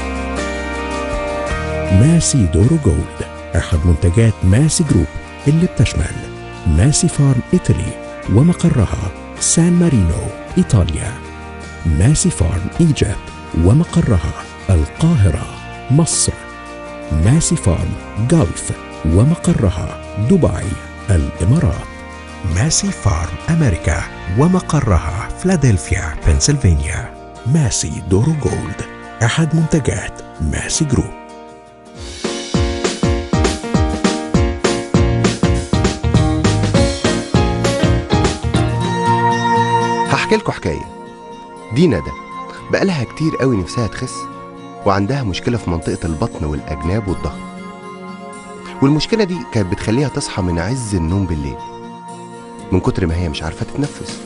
ماسي دورو جولد أحد منتجات ماسي جروب اللي بتشمل ماسي فارم إيطالي ومقرها سان مارينو إيطاليا ماسي فارم إيجيبت ومقرها القاهرة مصر ماسي فارم جلف ومقرها دبي الإمارات ماسي فارم أمريكا ومقرها فلادلفيا بنسلفانيا ماسي دورو جولد أحد منتجات ماسي جروب هحكي لكم حكاية دي ندى بقالها كتير قوي نفسها تخس وعندها مشكلة في منطقة البطن والأجناب والظهر والمشكلة دي كانت بتخليها تصحى من عز النوم بالليل من كتر ما هي مش عارفة تتنفس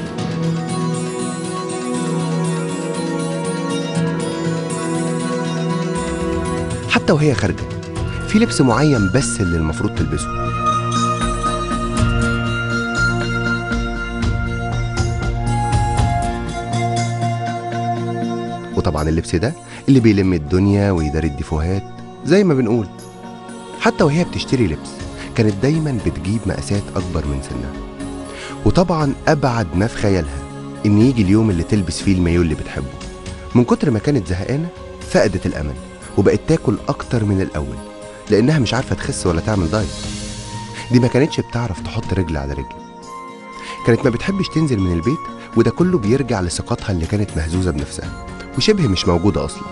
حتى وهي خارجة في لبس معين بس اللي المفروض تلبسه وطبعا اللبس ده اللي بيلم الدنيا ويداري الديفوهات زي ما بنقول حتى وهي بتشتري لبس كانت دايما بتجيب مقاسات أكبر من سنها وطبعا أبعد ما في خيالها إن يجي اليوم اللي تلبس فيه المايو اللي بتحبه من كتر ما كانت زهقانة فقدت الأمل وبقت تاكل أكتر من الأول لأنها مش عارفة تخس ولا تعمل دايت دي ما كانتش بتعرف تحط رجل على رجل كانت ما بتحبش تنزل من البيت وده كله بيرجع لثقتها اللي كانت مهزوزة بنفسها وشبه مش موجودة أصلا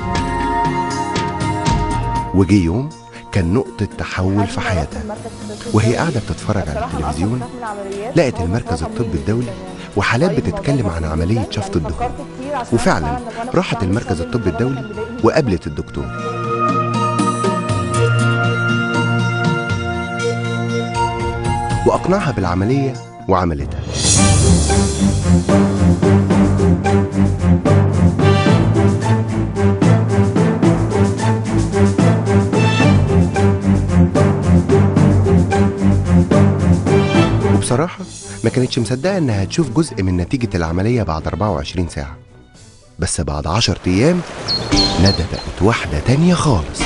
وجي يوم كان نقطة تحول في حياتها وهي قاعدة بتتفرج على التلفزيون لقت المركز الطبي الدولي وحالات بتتكلم عن عملية شفط الدهون وفعلا راحت المركز الطبي الدولي وقابلت الدكتور وأقنعها بالعملية وعملتها وبصراحة ما كانتش مصدقة إنها هتشوف جزء من نتيجة العملية بعد 24 ساعة بس بعد 10 أيام ندى بقت واحدة تانية خالص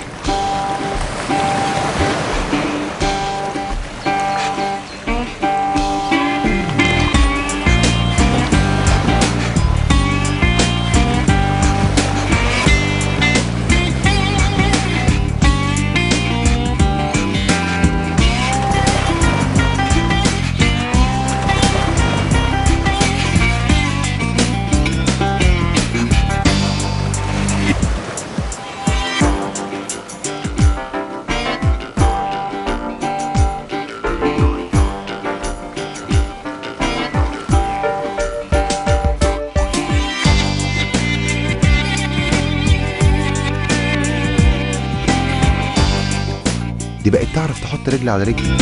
دي بقت تعرف تحط رجل على رجل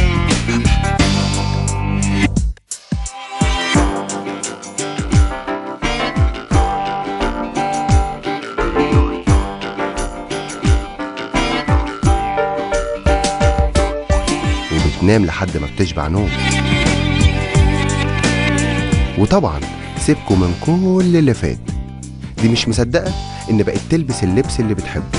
وبتنام لحد ما بتشبع نوم وطبعا سيبكوا من كل اللي فات دي مش مصدقة إن بقت تلبس اللبس اللي بتحبه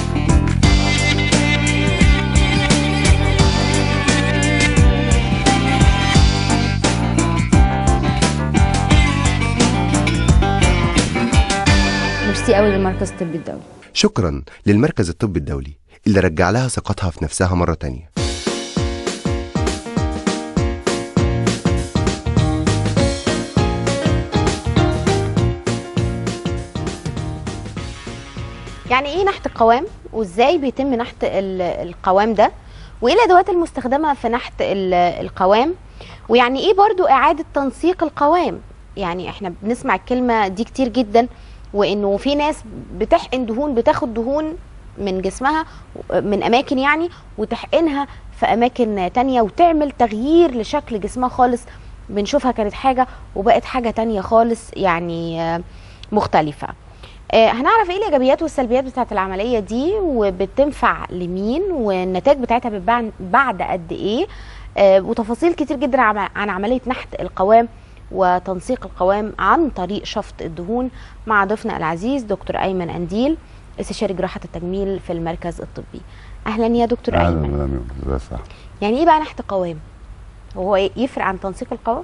ميرسي قوي للمركز الطبي الدولي شكرا للمركز الطبي الدولي اللي رجع لها ثقتها في نفسها مرة تانية يعني ايه نحت القوام وازاي بيتم نحت ال- القوام ده وايه الادوات المستخدمه في نحت ال- القوام ويعني ايه برضو اعاده تنسيق القوام يعني احنا بنسمع الكلمه دي كتير جدا وانه في ناس بتحقن دهون بتاخد دهون من جسمها من اماكن يعني وتحقنها في اماكن تانية وتعمل تغيير لشكل جسمها خالص بنشوفها كانت حاجه وبقت حاجه تانية خالص يعني آه، مختلفه آه، هنعرف ايه الايجابيات والسلبيات بتاعه العمليه دي وبتنفع لمين والنتائج بتاعتها بتبان بعد قد ايه آه، وتفاصيل كتير جدا عم- عن عمليه نحت القوام وتنسيق القوام عن طريق شفط الدهون مع ضيفنا العزيز دكتور ايمن انديل استشاري جراحه التجميل في المركز الطبي اهلا يا دكتور اهلا ايمن مدام ازي صح يعني ايه بقى نحت قوام هو يفرق عن تنسيق القوام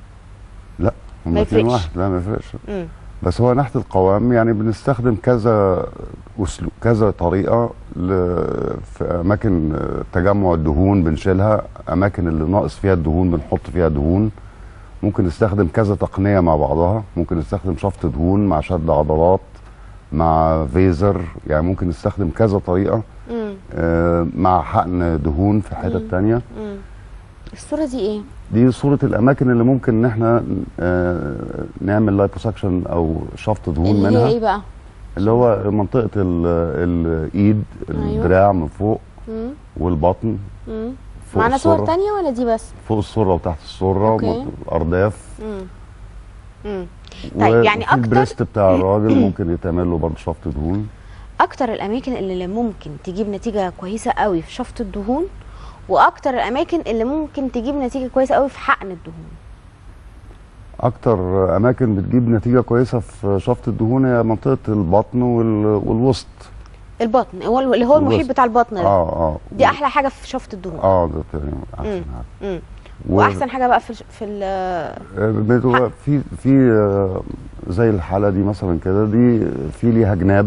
لا ما هما اتنين يفرقش. واحد لا ما يفرقش مم. بس هو نحت القوام يعني بنستخدم كذا أسلوب كذا طريقه ل... في اماكن تجمع الدهون بنشيلها اماكن اللي ناقص فيها الدهون بنحط فيها دهون ممكن نستخدم كذا تقنيه مع بعضها ممكن نستخدم شفط دهون مع شد عضلات مع فيزر يعني ممكن نستخدم كذا طريقه مم. آه، مع حقن دهون في حتت تانية مم. الصوره دي ايه دي صورة الأماكن اللي ممكن إن إحنا آه، نعمل لايبوسكشن أو شفط دهون اللي هي منها ايه بقى اللي هو منطقة ال- الإيد أيوة. الدراع من فوق مم. والبطن مم. فوق معانا صور السرة تانية ولا دي بس فوق السرة وتحت السرة أوكي. الأرداف مم. مم. طيب يعني وفي أكتر- البريست بتاع الراجل ممكن يتعمل له برضه شفط دهون اكتر الاماكن اللي ممكن تجيب نتيجه كويسه قوي في شفط الدهون واكتر الاماكن اللي ممكن تجيب نتيجه كويسه قوي في حقن الدهون أكتر أماكن بتجيب نتيجة كويسة في شفط الدهون هي منطقة البطن وال- والوسط البطن هو اللي هو المحيط الوسط. بتاع البطن اه ده اه دي احلى حاجه في شفط الدهون اه ده تاني أحسن مم. حاجة مم. و- واحسن حاجه بقى في في ال- بتبقى في في آه، زي الحاله دي مثلا كده دي في ليها جناب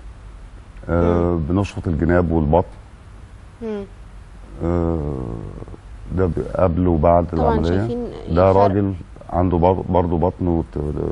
آه بنشفط الجناب والبطن مم. آه ده ب- قبل وبعد طبعا العمليه شايفين ده الفرق. راجل عنده بر- برضه بطن وت...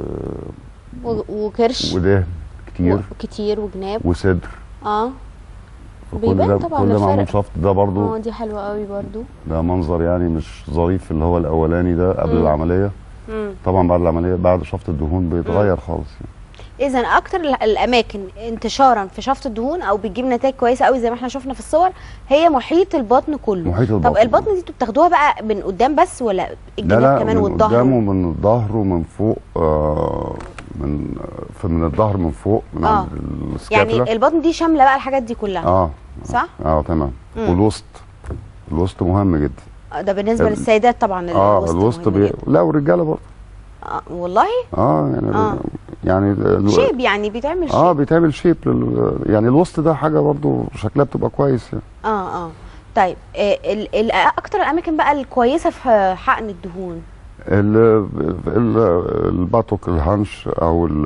و- وكرش ودهن كتير كتير وجناب وصدر اه فكل بيبان ده طبعا كل ده معمول الفرق. شفط ده برضه اه دي حلوه قوي برضو ده منظر يعني مش ظريف اللي هو الاولاني ده قبل مم. العمليه مم. طبعا بعد العمليه بعد شفط الدهون بيتغير خالص يعني. اذا اكتر ال- الاماكن انتشارا في شفط الدهون او بتجيب نتائج كويسه قوي زي ما احنا شفنا في الصور هي محيط البطن كله محيط طب البطن. البطن دي انتوا بتاخدوها بقى من قدام بس ولا لا الجناب لا كمان من والظهر قدام ومن الظهر ومن فوق آه من في من الظهر من فوق من آه. عند السكابولا يعني البطن دي شامله بقى الحاجات دي كلها اه صح اه تمام مم. والوسط الوسط مهم جدا آه، ده بالنسبه ال- للسيدات طبعا اه الوسط الوسط مهم بي... جدا. لا والرجاله برضه آه والله اه يعني آه. يعني ال- شيب يعني بيتعمل اه شيب بيتعمل شيب لل... يعني الوسط ده حاجه برضه شكلها بتبقى كويس يعني اه اه طيب آه ال ال اكتر الاماكن بقى الكويسه في حقن الدهون ال... ال... الباتوك الهانش او ال...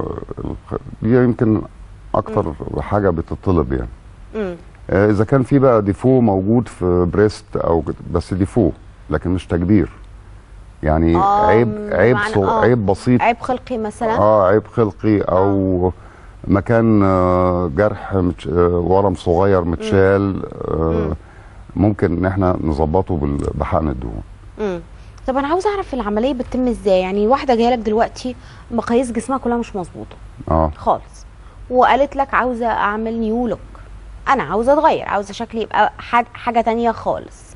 ال- دي يمكن اكتر حاجه بتطلب يعني امم آه، اذا كان في بقى ديفو موجود في بريست او كده، بس ديفو لكن مش تكبير يعني آه، عيب عيب بمعنى- صغ... آه. عيب بسيط عيب خلقي مثلا اه عيب خلقي او مكان آه، جرح متش... آه، ورم صغير متشال آه، ممكن ان احنا نظبطه بال- بحقن الدهون امم طب انا عاوزه اعرف العمليه بتتم ازاي يعني واحده جايه لك دلوقتي مقاييس جسمها كلها مش مظبوطه اه خالص وقالت لك عاوزه اعمل نيو لوك انا عاوزه اتغير عاوزه شكلي يبقى حد حاجه تانية خالص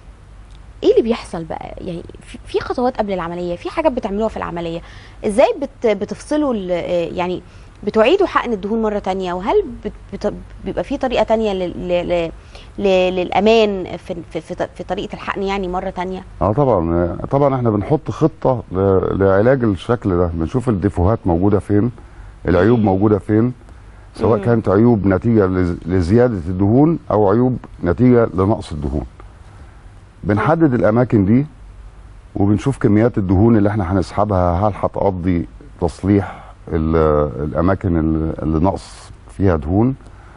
ايه اللي بيحصل بقى يعني في- في خطوات قبل العمليه في حاجات بتعملوها في العمليه ازاي بت بتفصلوا ال- آه، يعني بتعيدوا حقن الدهون مره تانية وهل بت بت بيبقى في طريقه تانية لل ل- ل- للامان في, في, في, في طريقه الحقن يعني مره تانية اه طبعا آه، طبعا احنا بنحط خطه ل- لعلاج الشكل ده بنشوف الديفوهات موجوده فين العيوب موجوده فين سواء مم. كانت عيوب نتيجه لز- لزياده الدهون او عيوب نتيجه لنقص الدهون بنحدد الاماكن دي وبنشوف كميات الدهون اللي احنا هنسحبها هل هتقضي تصليح ال- الاماكن اللي اللي نقص فيها دهون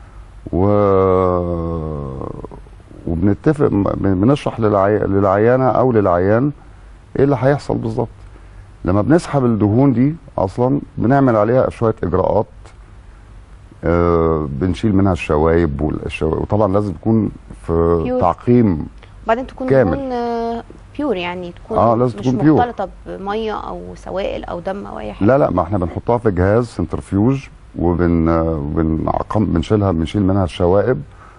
و وبنتفق م- بنشرح للعي... للعيانه او للعيان ايه اللي هيحصل بالظبط لما بنسحب الدهون دي اصلا بنعمل عليها شويه اجراءات آه بنشيل منها الشوايب والشوايب وطبعا لازم تكون في Pure. تعقيم وبعدين تكون كامل. دهون آه، بيور يعني تكون آه، لازم مش تكون pure. مختلطه بميه او سوائل او دم او اي حاجه لا لا ما احنا بنحطها في جهاز سنترفيوج وبن بنعقم بنشيلها بنشيل منها الشوائب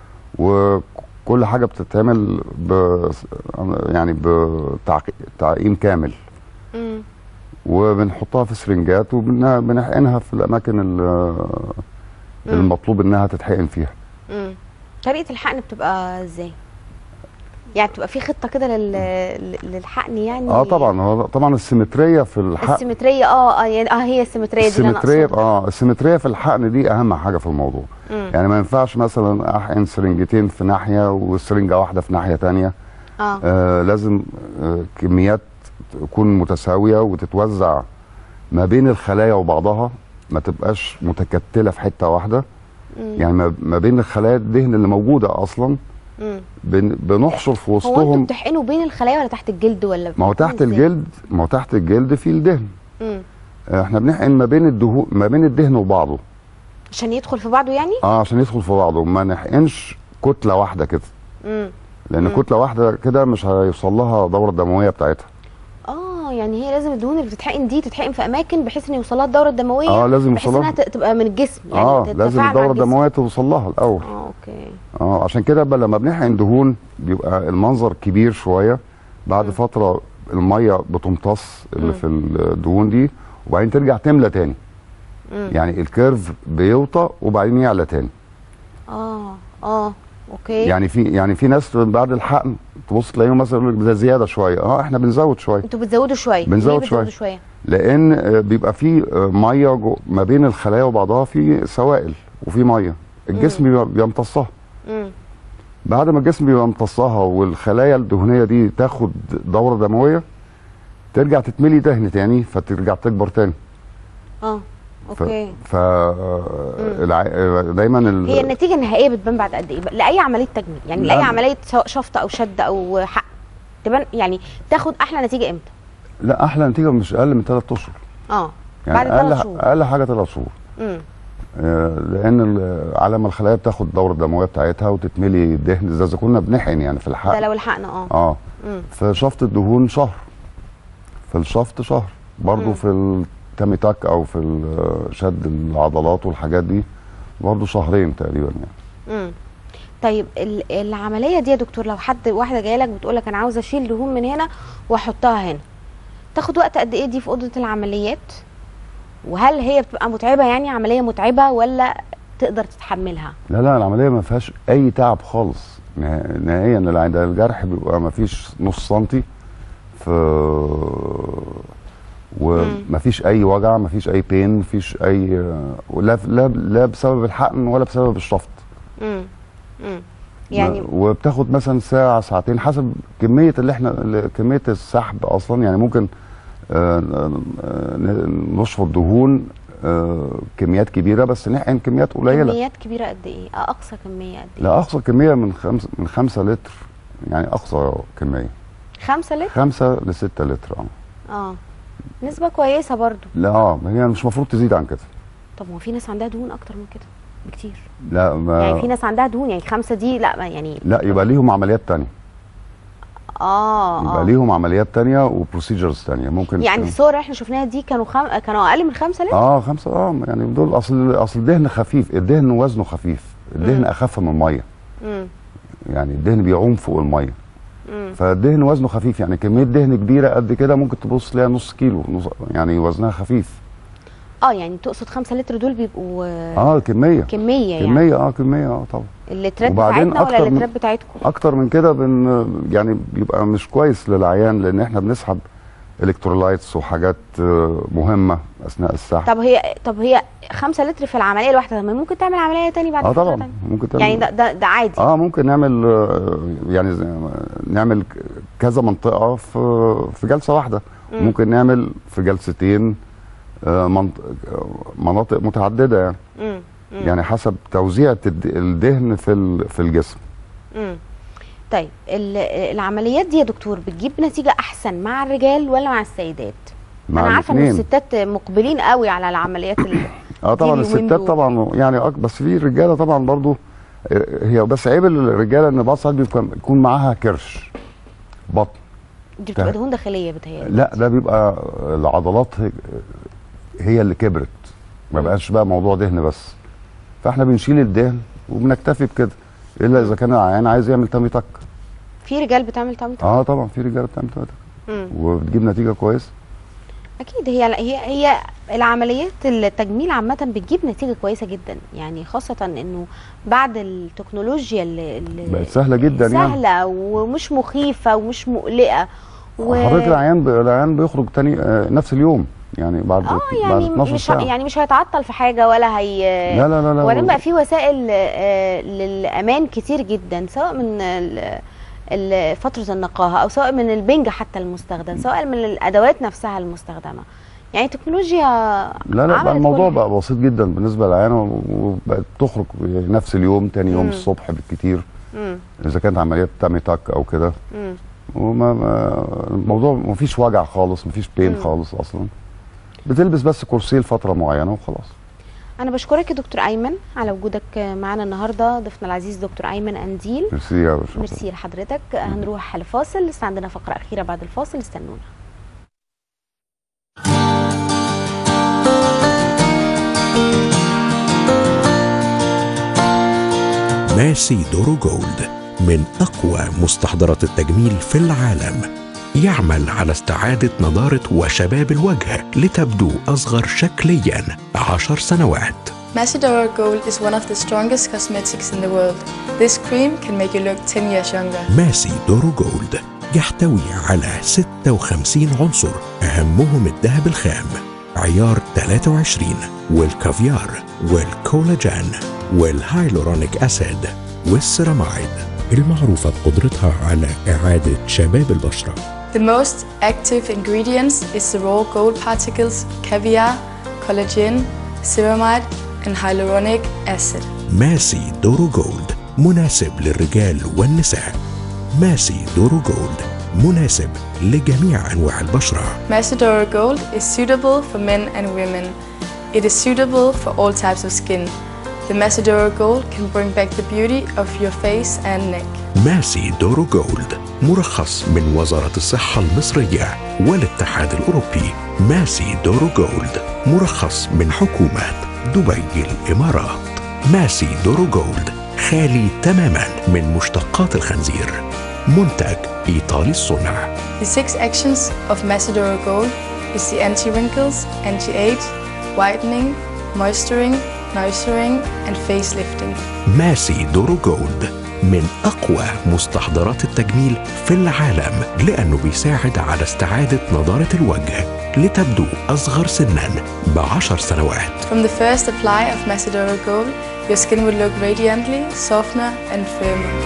وكل حاجه بتتعمل ب يعني بتعقيم كامل مم. وبنحطها في سرنجات وبنحقنها في الاماكن ال- المطلوب انها تتحقن فيها مم. طريقه الحقن بتبقى ازاي يعني بتبقى في خطه كده لل... للحقن يعني اه طبعا هو طبعا السيمتريه في الحقن السيمتريه اه اه يعني اه هي السيمتريه دي اللي انا السيمتريه اقصدها اه السيمتريه في الحقن دي اهم حاجه في الموضوع مم. يعني ما ينفعش مثلا احقن سرنجتين في ناحيه وسرنجه واحده في ناحيه تانية اه آه لازم آه كميات تكون متساويه وتتوزع ما بين الخلايا وبعضها ما تبقاش متكتله في حته واحده مم. يعني ما- ما بين الخلايا الدهن اللي موجوده اصلا مم. بن- بنحشر في هو انتوا وسطهم بتحقنوا بين الخلايا ولا تحت الجلد ولا ما هو بتحقنوا تحت إزاي؟ الجلد ما هو تحت الجلد في الدهن مم. احنا بنحقن ما بين الدهون ما بين الدهن وبعضه عشان يدخل في بعضه يعني اه عشان يدخل في بعضه ما نحقنش كتله واحده كده مم. لان مم. كتله واحده كده مش هيوصل لها الدوره الدمويه بتاعتها اه يعني هي لازم الدهون اللي بتتحقن دي تتحقن في اماكن بحيث ان يوصلها الدوره الدمويه اه لازم بحيث يوصلها انها ت- تبقى من الجسم يعني اه تتفاعل لازم مع الدوره الجسم. الدمويه توصل لها الاول اه اوكي اه عشان كده بقى لما بنحقن دهون بيبقى المنظر كبير شويه بعد فتره الميه بتمتص اللي في الدهون دي وبعدين ترجع تملى تاني مم. يعني الكيرف بيوطى وبعدين يعلى تاني اه اه اوكي يعني في يعني في ناس بعد الحقن تبص تلاقيهم مثلا يقول لك ده زياده شويه اه احنا بنزود شويه انتوا بتزودوا شويه بنزود ليه بتزودوا شوية. شويه لان آه، بيبقى في آه، ميه جو ما بين الخلايا وبعضها في سوائل وفي ميه الجسم بيبقى- بيمتصها مم. بعد ما الجسم بيبقى امتصها والخلايا الدهنيه دي تاخد دوره دمويه ترجع تتملي دهن تاني فترجع تكبر تاني اه اوكي ف الع... دايما ال... هي النتيجه النهائيه بتبان بعد قد ايه بقى؟ لاي عمليه تجميل يعني لا، لاي لا. عمليه سواء شفط او شد او حق تبان يعني تاخد احلى نتيجه امتى لا احلى نتيجه مش اقل من ثلاث اشهر اه يعني بعد اقل ثلاث شهور اقل حاجه ثلاث شهور امم آه، لان ال- على ما الخلايا بتاخد الدوره الدمويه بتاعتها وتتملي دهن زي اذا كنا بنحقن يعني في ده الحقن لو الحقنا اه اه مم. في شفط الدهون شهر في الشفط شهر برضو مم. في التامي تاك او في ال- شد العضلات والحاجات دي برضو شهرين تقريبا يعني امم طيب ال- العمليه دي يا دكتور لو حد واحده جايه لك بتقول لك انا عاوزه اشيل دهون من هنا واحطها هنا تاخد وقت قد ايه دي في اوضه العمليات وهل هي بتبقى متعبه يعني عمليه متعبه ولا تقدر تتحملها لا لا العمليه ما فيهاش اي تعب خالص نه- نهائيا الع- ده الجرح بيبقى ما فيش نص سنتي في وما فيش اي وجع ما فيش اي بين ما فيش اي لا لا لا بسبب الحقن ولا بسبب الشفط امم امم يعني وبتاخد مثلا ساعه ساعتين حسب كميه اللي احنا اللي- كميه السحب اصلا يعني ممكن آه، آه، ن- نشفط دهون آه، كميات كبيره بس نحقن كميات قليله كميات كبيره قد ايه اه اقصى كميه قد ايه لا اقصى كميه من خمس من خمسة لتر يعني اقصى كميه خمسة لتر خمسة لستة لتر اه اه نسبه كويسه برضو لا اه هي مش المفروض تزيد عن كده طب هو في ناس عندها دهون اكتر من كده بكتير لا ما يعني في ناس عندها دهون يعني خمسة دي لا ما يعني لا يبقى ليهم عمليات تانية اه يبقى اه ليهم عمليات تانية وبروسيجرز تانية ممكن يعني الصور اللي احنا شفناها دي كانوا خم... كانوا اقل من خمسة لتر اه خمسة اه يعني دول اصل اصل الدهن خفيف الدهن وزنه خفيف الدهن مم. اخف من الميه امم يعني الدهن بيعوم فوق الميه امم فالدهن وزنه خفيف يعني كميه دهن كبيره قد كده ممكن تبص تلاقيها نص كيلو نص يعني وزنها خفيف اه يعني تقصد خمسة لتر دول بيبقوا اه كميه كمية يعني كميه اه كميه اه طبعا اللترات وبعدين بتاعتنا ولا أكتر من- اللترات بتاعتكم اكتر من كده بن يعني بيبقى مش كويس للعيان لان احنا بنسحب الكترولايتس وحاجات آه، مهمه اثناء السحب طب هي طب هي خمسة لتر في العملية الواحدة طب ما ممكن تعمل عملية تاني بعد اه فترة طبعا تانية. ممكن تعمل يعني ده ده, ده عادي اه ممكن نعمل آه، يعني زي ما- نعمل ك- كذا منطقه في في جلسه واحده مم. ممكن نعمل في جلستين آه، منط- آه، مناطق متعدده يعني مم. مم. يعني حسب توزيع الد- الدهن في ال- في الجسم مم. طيب ال- العمليات دي يا دكتور بتجيب نتيجة أحسن مع الرجال ولا مع السيدات؟ مع أنا عارفة إن الاتنين. الستات مقبلين قوي على العمليات ال... اه طبعا اليومين الستات دول. طبعا يعني أك- بس في رجاله طبعا برضو آه، هي بس عيب الرجاله ان بعض ساعات بيكون يكون معاها كرش بطن دي بتبقى ده- دهون داخلية بتهيألي لا ده بيبقى العضلات هي- هي اللي كبرت ما بقاش بقى موضوع دهن بس فاحنا بنشيل الدهن وبنكتفي بكده الا اذا كان العيان عايز يعمل تامي تك في رجال بتعمل تامي تك اه طبعا في رجاله بتعمل تامي تك مم. وبتجيب نتيجه كويسه اكيد هي هي هي العمليات التجميل عامه بتجيب نتيجه كويسه جدا يعني خاصه انه بعد التكنولوجيا اللي, اللي بقت سهله جدا يعني سهله ومش مخيفه ومش مقلقه و... حضرتك العيان ب... العيان بيخرج تاني آه نفس اليوم يعني بعد اه بعد يعني 12 مش ساعه ه- يعني مش هيتعطل في حاجه ولا هي لا لا لا لا وبعدين بقى في وسائل آه، للامان كتير جدا سواء من ال- ال- فتره النقاهه او سواء من البنج حتى المستخدم سواء من الادوات نفسها المستخدمه يعني التكنولوجيا لا لا بقى عملت الموضوع كل بقى بسيط جدا بالنسبه للعيان وبقت تخرج نفس اليوم تاني يوم مم. الصبح بالكتير مم. اذا كانت عمليات تامي تك او كده مم. وما ما الموضوع مفيش وجع خالص مفيش بين مم. خالص اصلا بتلبس بس كرسي لفتره معينه وخلاص انا بشكرك يا دكتور ايمن على وجودك معنا النهارده ضيفنا العزيز دكتور ايمن انديل ميرسي يا باشا ميرسي لحضرتك هنروح لفاصل لسه عندنا فقره اخيره بعد الفاصل استنونا ماسي دورو جولد من أقوى مستحضرات التجميل في العالم يعمل على استعادة نضارة وشباب الوجه لتبدو أصغر شكليا عشر سنوات Macedora Gold is one of the strongest cosmetics in the world. This cream can make you look 10 years younger. ماسي دورو جولد يحتوي على 56 عنصر أهمهم الذهب الخام عيار 23 والكافيار والكولاجين والهايلورونيك أسيد والسيرامايد المعروفة بقدرتها على إعادة شباب البشرة The most active ingredients is the raw gold particles, caviar, collagen, ceramide, and hyaluronic acid. ماسي دورو جولد مناسب للرجال والنساء ماسي دورو جولد مناسب لجميع أنواع البشرة Macedora Gold is suitable for men and women. It is suitable for all types of skin. The Macedora Gold can bring back the beauty of your face and neck. ماسي دورو جولد مرخص من وزارة الصحة المصرية والاتحاد الأوروبي ماسي دورو جولد مرخص من حكومة دبي الإمارات ماسي دورو جولد خالي تماما من مشتقات الخنزير منتج إيطالي الصنع The six actions of Macedora Gold is the anti-wrinkles, anti-age, whitening, moisturing, nourishing, and facelifting. ماسي دورو جولد من أقوى مستحضرات التجميل في العالم لأنه بيساعد على استعادة نضارة الوجه لتبدو أصغر سنا بعشر سنوات From the first apply of Macedora Gold, your skin will look radiantly, softer, and firmer.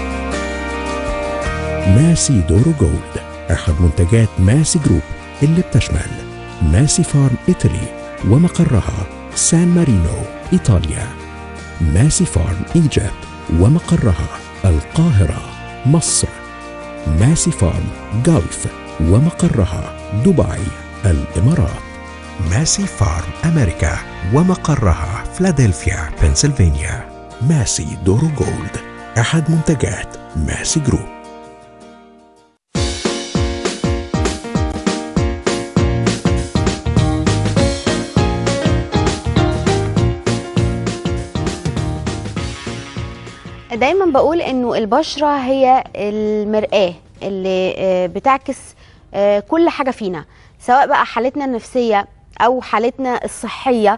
ماسي دورو جولد أحد منتجات ماسي جروب اللي بتشمل ماسي فارم إيطالي ومقرها سان مارينو إيطاليا ماسي فارم إيجيبت ومقرها القاهرة مصر ماسي فارم جولف ومقرها دبي الإمارات ماسي فارم أمريكا ومقرها فلادلفيا بنسلفانيا ماسي دورو جولد أحد منتجات ماسي جروب دايما بقول انه البشره هي المرآة اللي آه، بتعكس آه، كل حاجه فينا سواء بقى حالتنا النفسيه او حالتنا الصحيه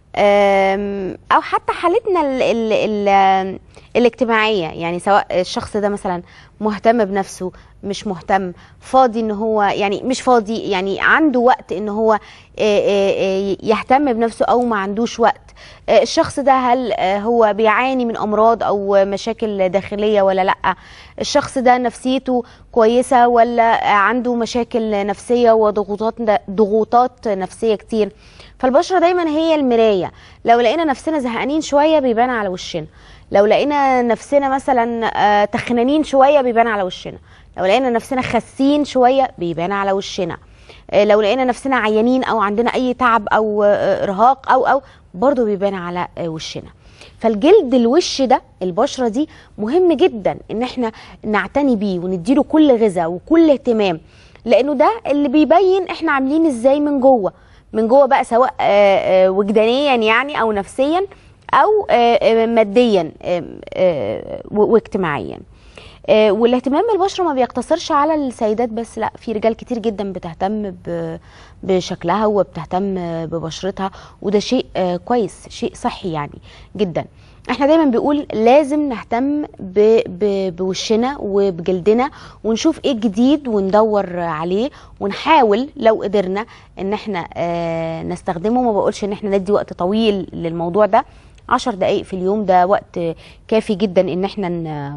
آم، او حتى حالتنا ال ال ال الاجتماعيه يعني سواء الشخص ده مثلا مهتم بنفسه مش مهتم فاضي ان هو يعني مش فاضي يعني عنده وقت ان هو آه، آه، آه، يهتم بنفسه او ما عندوش وقت آه، الشخص ده هل آه، هو بيعاني من امراض او مشاكل داخليه ولا لا الشخص ده نفسيته كويسه ولا آه، عنده مشاكل نفسيه وضغوطات ضغوطات نفسيه كتير فالبشره دايما هي المرايه لو لقينا نفسنا زهقانين شويه بيبان على وشنا لو لقينا نفسنا مثلا آه، تخنانين شويه بيبان على وشنا لو لقينا نفسنا خاسين شويه بيبان على وشنا آه، لو لقينا نفسنا عيانين او عندنا اي تعب او آه، ارهاق او او برضه بيبان على آه، وشنا فالجلد الوش ده البشره دي مهم جدا ان احنا نعتني بيه ونديله كل غذاء وكل اهتمام لانه ده اللي بيبين احنا عاملين ازاي من جوه من جوه بقى سواء آه، آه، وجدانيا يعني او نفسيا او آه، آه، ماديا آه، آه، و- واجتماعيا آه، والاهتمام بالبشره ما بيقتصرش على السيدات بس لا في رجال كتير جدا بتهتم ب- بشكلها وبتهتم ببشرتها وده شيء آه، كويس شيء صحي يعني جدا احنا دايما بنقول لازم نهتم ب... ب... بوشنا وبجلدنا ونشوف ايه الجديد وندور عليه ونحاول لو قدرنا ان احنا آه نستخدمه ما بقولش ان احنا ندي وقت طويل للموضوع ده عشر دقايق في اليوم ده وقت كافي جدا ان احنا ن...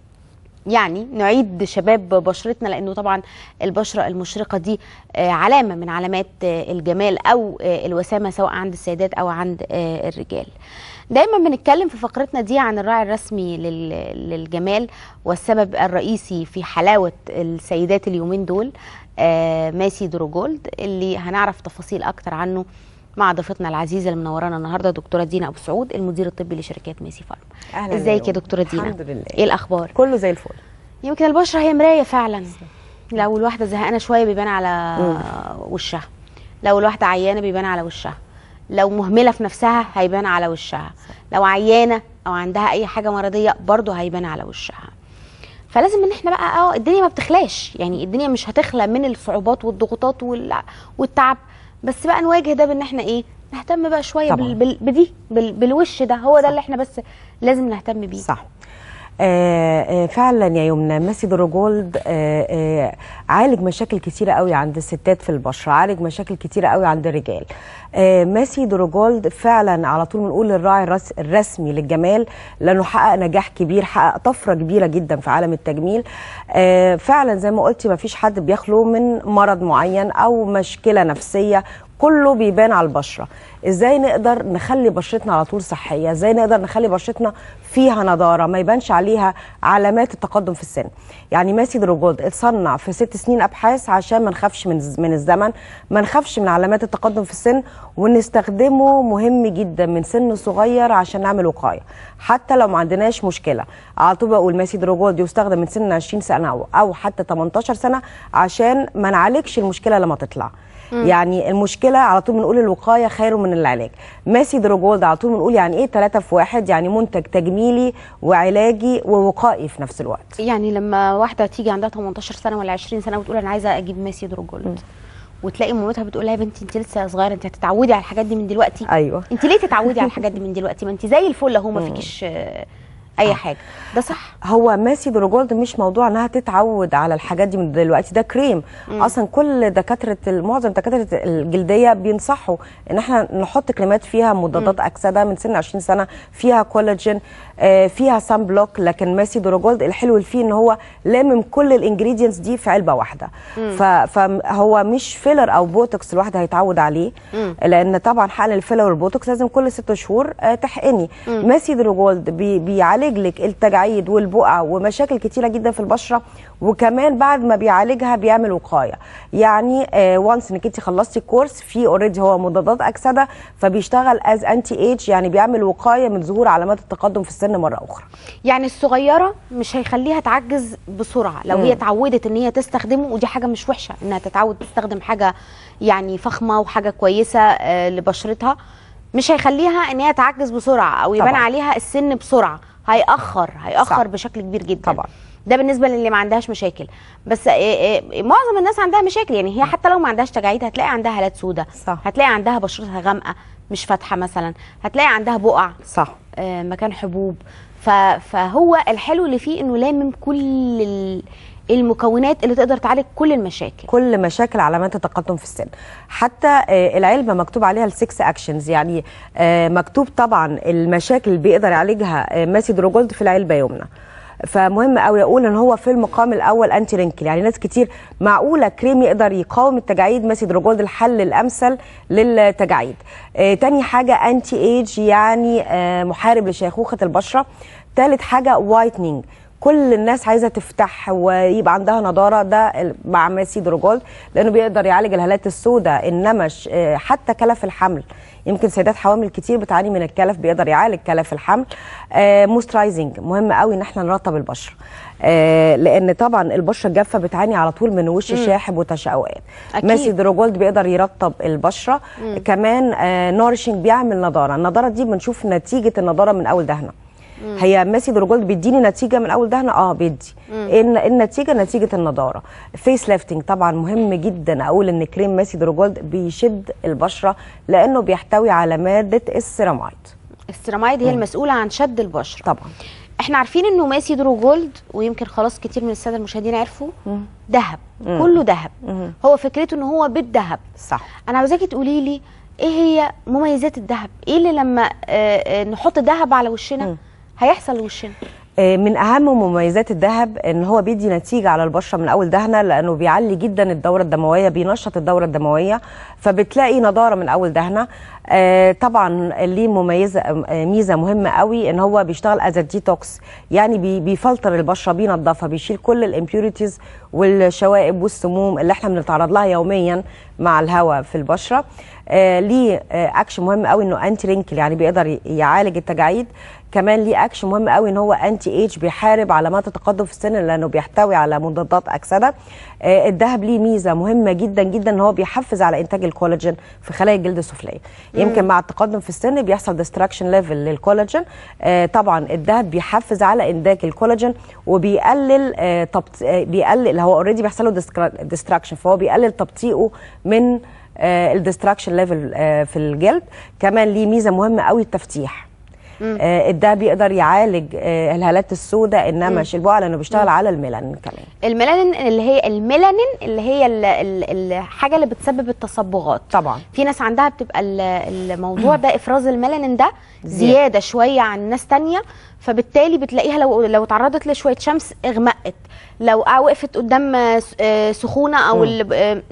يعني نعيد شباب بشرتنا لانه طبعا البشره المشرقه دي آه، علامه من علامات آه، الجمال او آه، الوسامه سواء عند السيدات او عند آه، الرجال دايما بنتكلم في فقرتنا دي عن الراعي الرسمي لل- للجمال والسبب الرئيسي في حلاوه السيدات اليومين دول آه، ماسي دروجولد اللي هنعرف تفاصيل اكتر عنه مع ضيفتنا العزيزه اللي منورانا النهارده دكتوره دينا ابو سعود المدير الطبي لشركات ميسي فارم أهلاً ازيك يا يوم. دكتوره دينا الحمد لله. ايه الاخبار كله زي الفل يمكن البشره هي مرايه فعلا لو الواحده زهقانه شويه بيبان على وشها لو الواحده عيانه بيبان على وشها لو مهمله في نفسها هيبان على وشها لو عيانه او عندها اي حاجه مرضيه برضه هيبان على وشها فلازم ان احنا بقى اه الدنيا ما بتخلاش يعني الدنيا مش هتخلى من الصعوبات والضغوطات وال- والتعب بس بقى نواجه ده بان احنا ايه نهتم بقى شويه طبعاً. بال... بال... بدي بال... بالوش ده هو ده اللي احنا بس لازم نهتم بيه صح آه آه فعلا يا يمنى ماسي دروجولد آه آه عالج مشاكل كتيرة قوي عند الستات في البشرة عالج مشاكل كتيرة قوي عند الرجال آه ماسي دروجولد فعلا على طول بنقول الراعي الرس الرسمي للجمال لأنه حقق نجاح كبير حقق طفرة كبيرة جدا في عالم التجميل آه فعلا زي ما قلتي ما فيش حد بيخلو من مرض معين أو مشكلة نفسية كله بيبان على البشره ازاي نقدر نخلي بشرتنا على طول صحيه ازاي نقدر نخلي بشرتنا فيها نضاره ما يبانش عليها علامات التقدم في السن يعني ماسي دروجولد اتصنع في ست سنين ابحاث عشان ما نخافش من من الزمن ما نخافش من علامات التقدم في السن ونستخدمه مهم جدا من سن صغير عشان نعمل وقايه حتى لو ما عندناش مشكله على طول بقول ماسي دروجولد يستخدم من سن 20 سنه او, أو حتى 18 سنه عشان ما نعالجش المشكله لما تطلع يعني المشكله على طول بنقول الوقايه خير من العلاج ماسي دروجولد على طول بنقول يعني ايه ثلاثة في واحد يعني منتج تجميلي وعلاجي ووقائي في نفس الوقت يعني لما واحده تيجي عندها 18 سنه ولا 20 سنه وتقول انا عايزه اجيب ماسي دروجولد وتلاقي مامتها بتقول لها يا بنتي انت لسه صغيره انت هتتعودي على الحاجات دي من دلوقتي ايوه انت ليه تتعودي على الحاجات دي من دلوقتي ما انت زي الفل اهو ما فيكيش آه، اي حاجه ده صح هو ماسي دروجولد مش موضوع انها تتعود على الحاجات دي من دلوقتي ده كريم مم. اصلا كل دكاتره معظم دكاتره الجلديه بينصحوا ان احنا نحط كريمات فيها مضادات اكسده من سن 20 سنه فيها كولاجين آه، فيها سان بلوك لكن ماسي دروجولد الحلو اللي فيه ان هو لامم كل الانجريدينتس دي في علبه واحده مم. ف- فهو مش فيلر او بوتوكس الواحد هيتعود عليه مم. لان طبعا حقن الفيلر والبوتوكس لازم كل ست شهور آه، تحقني مم. ماسي دروجولد بي بيعالج لك التجاعيد والبقع ومشاكل كتيره جدا في البشره وكمان بعد ما بيعالجها بيعمل وقايه يعني وانس انك انت خلصتي الكورس في اوريدي هو مضادات اكسده فبيشتغل از انتي ايج يعني بيعمل وقايه من ظهور علامات التقدم في السن مره اخرى يعني الصغيره مش هيخليها تعجز بسرعه لو مم. هي اتعودت ان هي تستخدمه ودي حاجه مش وحشه انها تتعود تستخدم حاجه يعني فخمه وحاجه كويسه آه، لبشرتها مش هيخليها ان هي تعجز بسرعه او يبان طبعاً. عليها السن بسرعه هيأخر هيأخر صح. بشكل كبير جدا طبعا ده بالنسبه للي ما عندهاش مشاكل بس آه، آه، معظم الناس عندها مشاكل يعني هي حتى لو ما عندهاش تجاعيد هتلاقي عندها هالات سوداء صح. هتلاقي عندها بشرتها غامقه مش فاتحه مثلا هتلاقي عندها بقع صح آه، مكان حبوب ف- فهو الحلو اللي فيه انه لامم كل ال- المكونات اللي تقدر تعالج كل المشاكل كل مشاكل علامات التقدم في السن حتى آه، العلبه مكتوب عليها السكس اكشنز يعني آه، مكتوب طبعا المشاكل اللي بيقدر يعالجها آه، ماسي دروجولد في العلبه يمنى فمهم قوي اقول ان هو في المقام الاول انتي رينكل يعني ناس كتير معقوله كريم يقدر يقاوم التجاعيد ماسي دروجولد الحل الامثل للتجاعيد آه تاني حاجه انتي ايج يعني آه محارب لشيخوخه البشره تالت حاجه وايتنينج كل الناس عايزه تفتح ويبقى عندها نضاره ده ال- مع ماسي دروجولد لانه بيقدر يعالج الهالات السوداء النمش آه، حتى كلف الحمل يمكن سيدات حوامل كتير بتعاني من الكلف بيقدر يعالج كلف الحمل آه موسترايزنج مهم قوي ان احنا نرطب البشره آه لان طبعا البشره الجافه بتعاني على طول من وش مم. شاحب وتشققات أكيد. ماسي دروجولد بيقدر يرطب البشره مم. كمان آه نورشنج بيعمل نضاره النضاره دي بنشوف نتيجه النضاره من اول دهنه مم. هي ماسي دروجولد بيديني نتيجه من اول دهنه اه بيدي مم. ان النتيجه نتيجه النضاره فيس ليفتنج طبعا مهم جدا اقول ان كريم ماسي دروجولد بيشد البشره لانه بيحتوي على ماده السيرامايد السيرامايد هي المسؤوله عن شد البشره طبعا احنا عارفين انه ماسي درو جولد ويمكن خلاص كتير من الساده المشاهدين عرفوا مم. ذهب مم. كله ذهب مم. هو فكرته ان هو بالذهب صح انا عاوزاكي تقولي لي ايه هي مميزات الذهب ايه اللي لما آه، آه، نحط ذهب على وشنا هيحصل لوشنا آه، من اهم مميزات الذهب ان هو بيدي نتيجه على البشره من اول دهنه لانه بيعلي جدا الدوره الدمويه بينشط الدوره الدمويه فبتلاقي نضاره من اول دهنه آه، طبعا ليه مميزه آه، ميزه مهمه قوي ان هو بيشتغل از ديتوكس يعني بي- بيفلتر البشره بينظفها بيشيل كل الامبيوريتيز والشوائب والسموم اللي احنا بنتعرض لها يوميا مع الهواء في البشره آه، ليه آه، اكشن مهم قوي انه انتي رينكل يعني بيقدر ي- يعالج التجاعيد كمان ليه اكشن مهم قوي ان هو انتي ايج بيحارب علامات التقدم في السن لانه بيحتوي على مضادات اكسده آه، الذهب ليه ميزه مهمه جدا جدا ان هو بيحفز على انتاج الكولاجين في خلايا الجلد السفليه يمكن مع التقدم في السن بيحصل ديستراكشن ليفل للكولاجين آه، طبعا الذهب بيحفز على انتاج الكولاجين وبيقلل آه، تبط... آه، بيقلل هو اوريدي بيحصل له ديستراكشن فهو بيقلل تبطيئه من الديستراكشن ليفل في الجلد كمان ليه ميزه مهمه قوي التفتيح آه، الدهب بيقدر يعالج آه، الهالات السوداء النمش البقع لانه بيشتغل على الميلانين كمان الميلانين اللي هي الميلانين اللي هي ال- ال- الحاجه اللي بتسبب التصبغات طبعا في ناس عندها بتبقى ال- الموضوع ده افراز الميلانين ده زياده شويه عن ناس تانية فبالتالي بتلاقيها لو لو اتعرضت لشويه شمس اغمقت لو وقفت قدام آه، س- آه، سخونه او مم. ال- آه،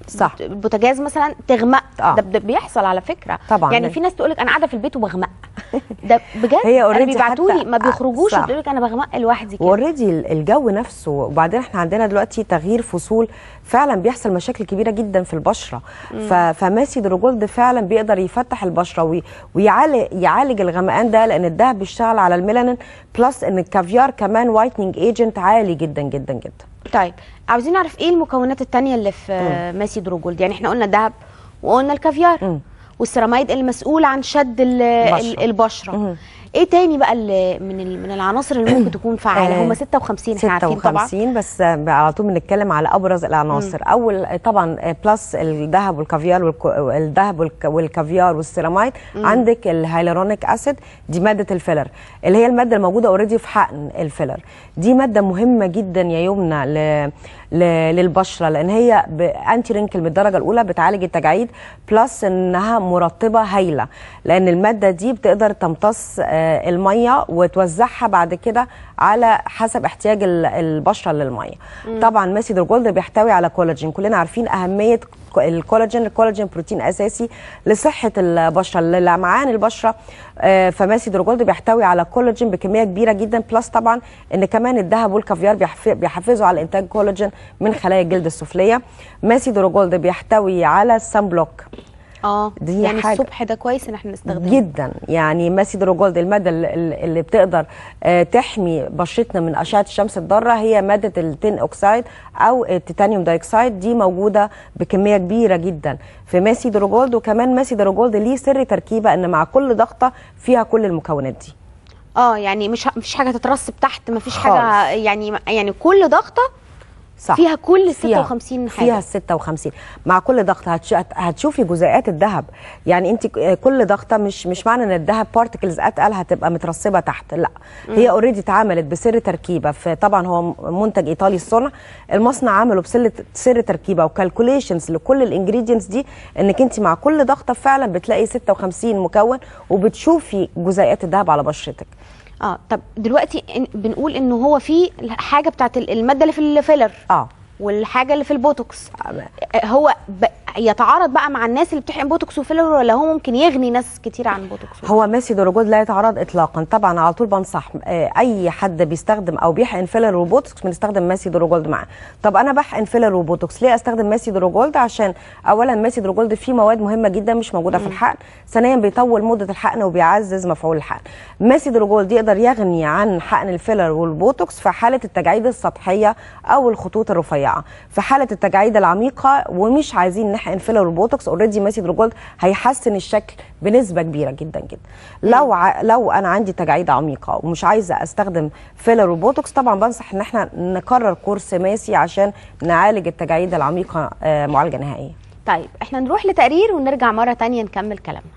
صح. البوتاجاز مثلا تغمق آه. ده, ده بيحصل على فكره طبعاً. يعني في ناس تقول لك انا قاعده في البيت وبغمق ده بجد هي انا already بيبعتوا لي حتى- ما بيخرجوش صح. وتقول لك انا بغمق لوحدي كده واوريدي الجو نفسه وبعدين احنا عندنا دلوقتي تغيير فصول فعلا بيحصل مشاكل كبيره جدا في البشره ف- فماسي دروجولد فعلا بيقدر يفتح البشره وي- ويعالج يعالج الغمقان ده لان الدهب بيشتغل على الميلانين بلس ان الكافيار كمان وايتنينج ايجنت عالي جدا جدا جدا طيب عاوزين نعرف ايه المكونات التانية اللي في آه، ماسي دروجولد يعني احنا قلنا الذهب وقلنا الكافيار مم. والسيراميد المسؤول عن شد ال- البشرة. ال- البشره مم. ايه تاني بقى اللي من ال- من العناصر اللي ممكن تكون فعاله آه، هم 56 احنا عارفين طبعا 56 بس على طول بنتكلم على ابرز العناصر اول طبعا بلس الذهب والكافيار والك- الذهب والك- والكافيار والسيراميد عندك الهيالورونيك اسيد دي ماده الفيلر اللي هي الماده الموجوده اوريدي في حقن الفيلر دي ماده مهمه جدا يا يمنى ل... ل... للبشره لان هي انتي رينكل من الدرجه الاولى بتعالج التجاعيد بلس انها مرطبه هايله لان الماده دي بتقدر تمتص آه، الميه وتوزعها بعد كده على حسب احتياج ال- البشره للميه طبعا ماسي جولد بيحتوي على كولاجين كلنا عارفين اهميه ك- الكولاجين الكولاجين بروتين اساسي لصحه البشره للمعان البشره آه، فماسي جولد بيحتوي على كولاجين بكميه كبيره جدا بلس طبعا ان كمان الذهب والكافيار بيحف- بيحفزوا على انتاج كولاجين من خلايا الجلد السفليه ماسي جولد بيحتوي على السان بلوك اه دي يعني حاجة. الصبح ده كويس ان احنا نستخدمه جدا يعني ماسي جولد الماده اللي, اللي بتقدر آه، تحمي بشرتنا من اشعه الشمس الضاره هي ماده التين اوكسايد او التيتانيوم دايوكسايد دي موجوده بكميه كبيره جدا في ماسي جولد وكمان ماسي جولد ليه سر تركيبه ان مع كل ضغطه فيها كل المكونات دي اه يعني مش ه- مفيش حاجه تترسب تحت مفيش خالص. حاجه يعني يعني كل ضغطه صح فيها كل فيها- 56 حاجه فيها ال 56 مع كل ضغطه هتش... هتشوفي جزيئات الذهب يعني انت ك- كل ضغطه مش مش معنى ان الذهب بارتكلز اتقل هتبقى مترسبه تحت لا هي اوريدي اتعملت بسر تركيبه في طبعا هو منتج ايطالي الصنع المصنع عمله بسر سر تركيبه وكالكوليشنز لكل الانجريدينتس دي انك انت مع كل ضغطه فعلا بتلاقي 56 مكون وبتشوفي جزيئات الذهب على بشرتك اه طب دلوقتي إن- بنقول انه هو في حاجه بتاعت ال- الماده اللي في الفيلر اه والحاجه اللي في البوتوكس آه، هو ب... يتعارض بقى مع الناس اللي بتحقن بوتوكس وفيلر ولا هو ممكن يغني ناس كتير عن بوتوكس هو ماسي دروجود لا يتعرض اطلاقا طبعا على طول بنصح آه، اي حد بيستخدم او بيحقن فيلر وبوتوكس بنستخدم ماسي دروجولد معاه طب انا بحقن فيلر وبوتوكس ليه استخدم ماسي دروجولد عشان اولا ماسي دروجولد فيه مواد مهمه جدا مش موجوده في الحقن ثانيا بيطول مده الحقن وبيعزز مفعول الحقن ماسي دروجولد يقدر يغني عن حقن الفيلر والبوتوكس في حاله التجاعيد السطحيه او الخطوط الرفيعه في حاله التجاعيد العميقه ومش عايزين نحقن فيلر وبوتوكس اوريدي ماسي دروجولد هيحسن الشكل بنسبه كبيره جدا جدا لو ع... لو انا عندي تجاعيد عميقه ومش عايزه استخدم فيلر وبوتوكس طبعا بنصح ان احنا نكرر كورس ماسي عشان نعالج التجاعيد العميقه آه، معالجه نهائيه طيب احنا نروح لتقرير ونرجع مره تانية نكمل كلامنا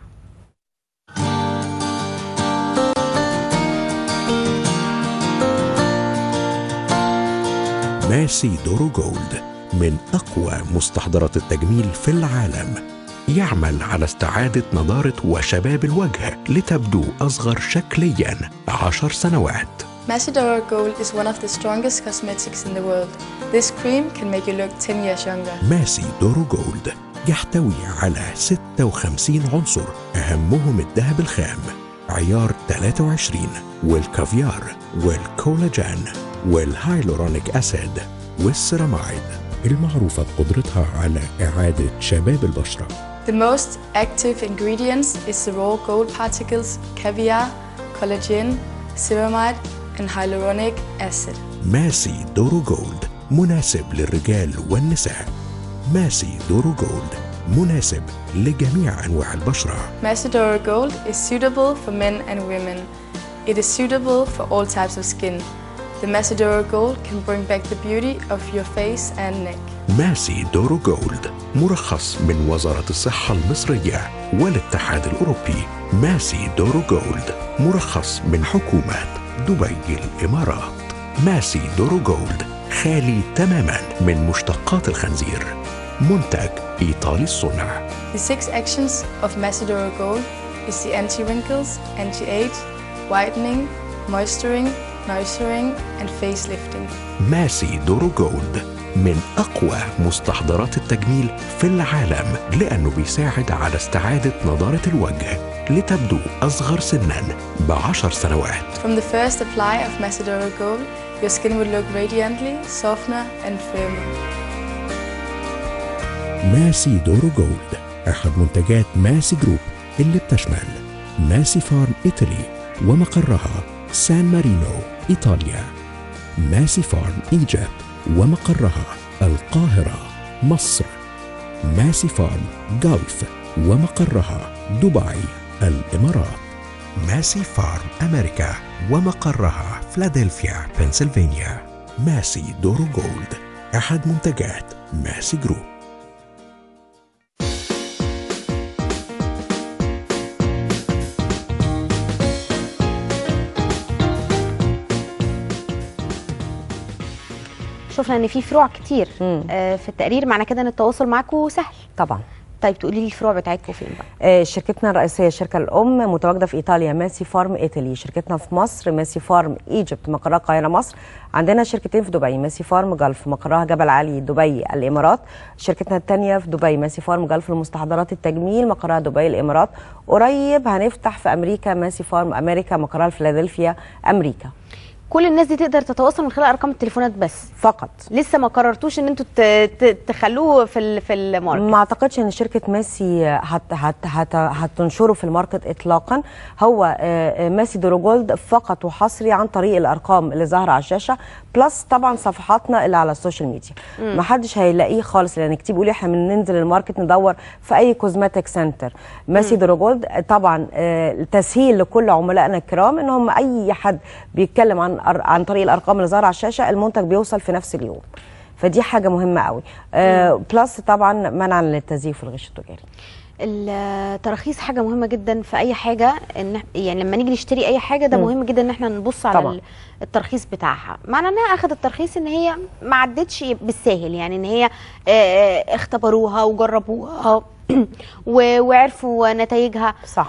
ماسي دورو جولد من أقوى مستحضرات التجميل في العالم يعمل على استعادة نضارة وشباب الوجه لتبدو أصغر شكليا عشر سنوات Macedora Gold is one of the strongest cosmetics in the world. This cream can make you look 10 years younger. ماسي دورو جولد يحتوي على 56 عنصر أهمهم الذهب الخام عيار 23 والكافيار والكولاجين والهايلورونيك أسيد والسيراميد المعروفة بقدرتها على إعادة شباب البشرة The most active ingredients is the raw gold particles, caviar, collagen, ceramide, and hyaluronic acid. ماسي دورو جولد مناسب للرجال والنساء ماسي دورو جولد مناسب لجميع أنواع البشرة Macedora Gold is suitable for men and women. It is suitable for all types of skin. The Macedora Gold can bring back the beauty of your face and neck. ماسي دورو جولد مرخص من وزارة الصحة المصرية والاتحاد الأوروبي ماسي دورو جولد مرخص من حكومة دبي الإمارات ماسي دورو جولد خالي تماما من مشتقات الخنزير منتج إيطالي الصنع The six actions of Macedora Gold is the anti-wrinkles, anti-age, whitening, moisturing, nourishing, and facelifting. ماسي دورو جولد من أقوى مستحضرات التجميل في العالم لأنه بيساعد على استعادة نضارة الوجه لتبدو أصغر سنا بعشر سنوات From the first apply of Macedora Gold, your skin will look radiantly, softer and firmer. ماسي دورو جولد أحد منتجات ماسي جروب اللي بتشمل ماسي فارم إيطالي ومقرها سان مارينو إيطاليا ماسي فارم إيجيبت ومقرها القاهرة مصر ماسي فارم جولف ومقرها دبي الإمارات ماسي فارم أمريكا ومقرها فلادلفيا بنسلفانيا ماسي دورو جولد أحد منتجات ماسي جروب شفنا ان في فروع كتير آه، في التقرير معنى كده ان التواصل معاكم سهل طبعا طيب تقولي لي الفروع بتاعتكم فين بقى آه، شركتنا الرئيسيه الشركه الام متواجده في ايطاليا ماسي فارم ايطالي شركتنا في مصر ماسي فارم ايجيبت مقرها القاهره مصر عندنا شركتين في دبي ماسي فارم جلف مقرها جبل علي دبي الامارات شركتنا الثانيه في دبي ماسي فارم جلف لمستحضرات التجميل مقرها دبي الامارات قريب هنفتح في امريكا ماسي فارم امريكا مقرها فيلادلفيا امريكا كل الناس دي تقدر تتواصل من خلال ارقام التليفونات بس فقط لسه ما قررتوش ان انتوا ت- ت- تخلوه في ال- في الماركت ما اعتقدش ان شركه ميسي هت هت هت هتنشره في الماركت اطلاقا هو آه، آه، ميسي دروجولد فقط وحصري عن طريق الارقام اللي ظاهره على الشاشه بلس طبعا صفحاتنا اللي على السوشيال ميديا مم. ما حدش هيلاقيه خالص لان كتير بيقولوا احنا بننزل الماركت ندور في اي كوزماتيك سنتر ميسي مم. دروجولد آه، طبعا آه، تسهيل لكل عملائنا الكرام ان هم اي حد بيتكلم عن أر- عن طريق الارقام اللي ظاهره على الشاشه المنتج بيوصل في نفس اليوم فدي حاجه مهمه قوي آه بلس طبعا منعا للتزييف والغش التجاري التراخيص حاجه مهمه جدا في اي حاجه ان إح- يعني لما نيجي نشتري اي حاجه ده مم. مهم جدا ان احنا نبص على طبعا. ال- الترخيص بتاعها معنى انها اخذت الترخيص ان هي ما عدتش بالساهل يعني ان هي آه، اختبروها وجربوها و- وعرفوا نتائجها صح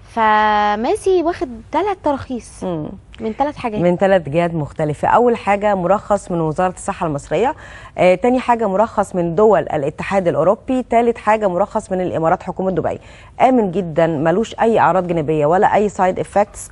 فماسي واخد ثلاث تراخيص من ثلاث حاجات من ثلاث جهات مختلفة أول حاجة مرخص من وزارة الصحة المصرية آه، تاني حاجة مرخص من دول الاتحاد الأوروبي تالت حاجة مرخص من الإمارات حكومة دبي آمن جدا ملوش أي أعراض جانبية ولا أي سايد إفكتس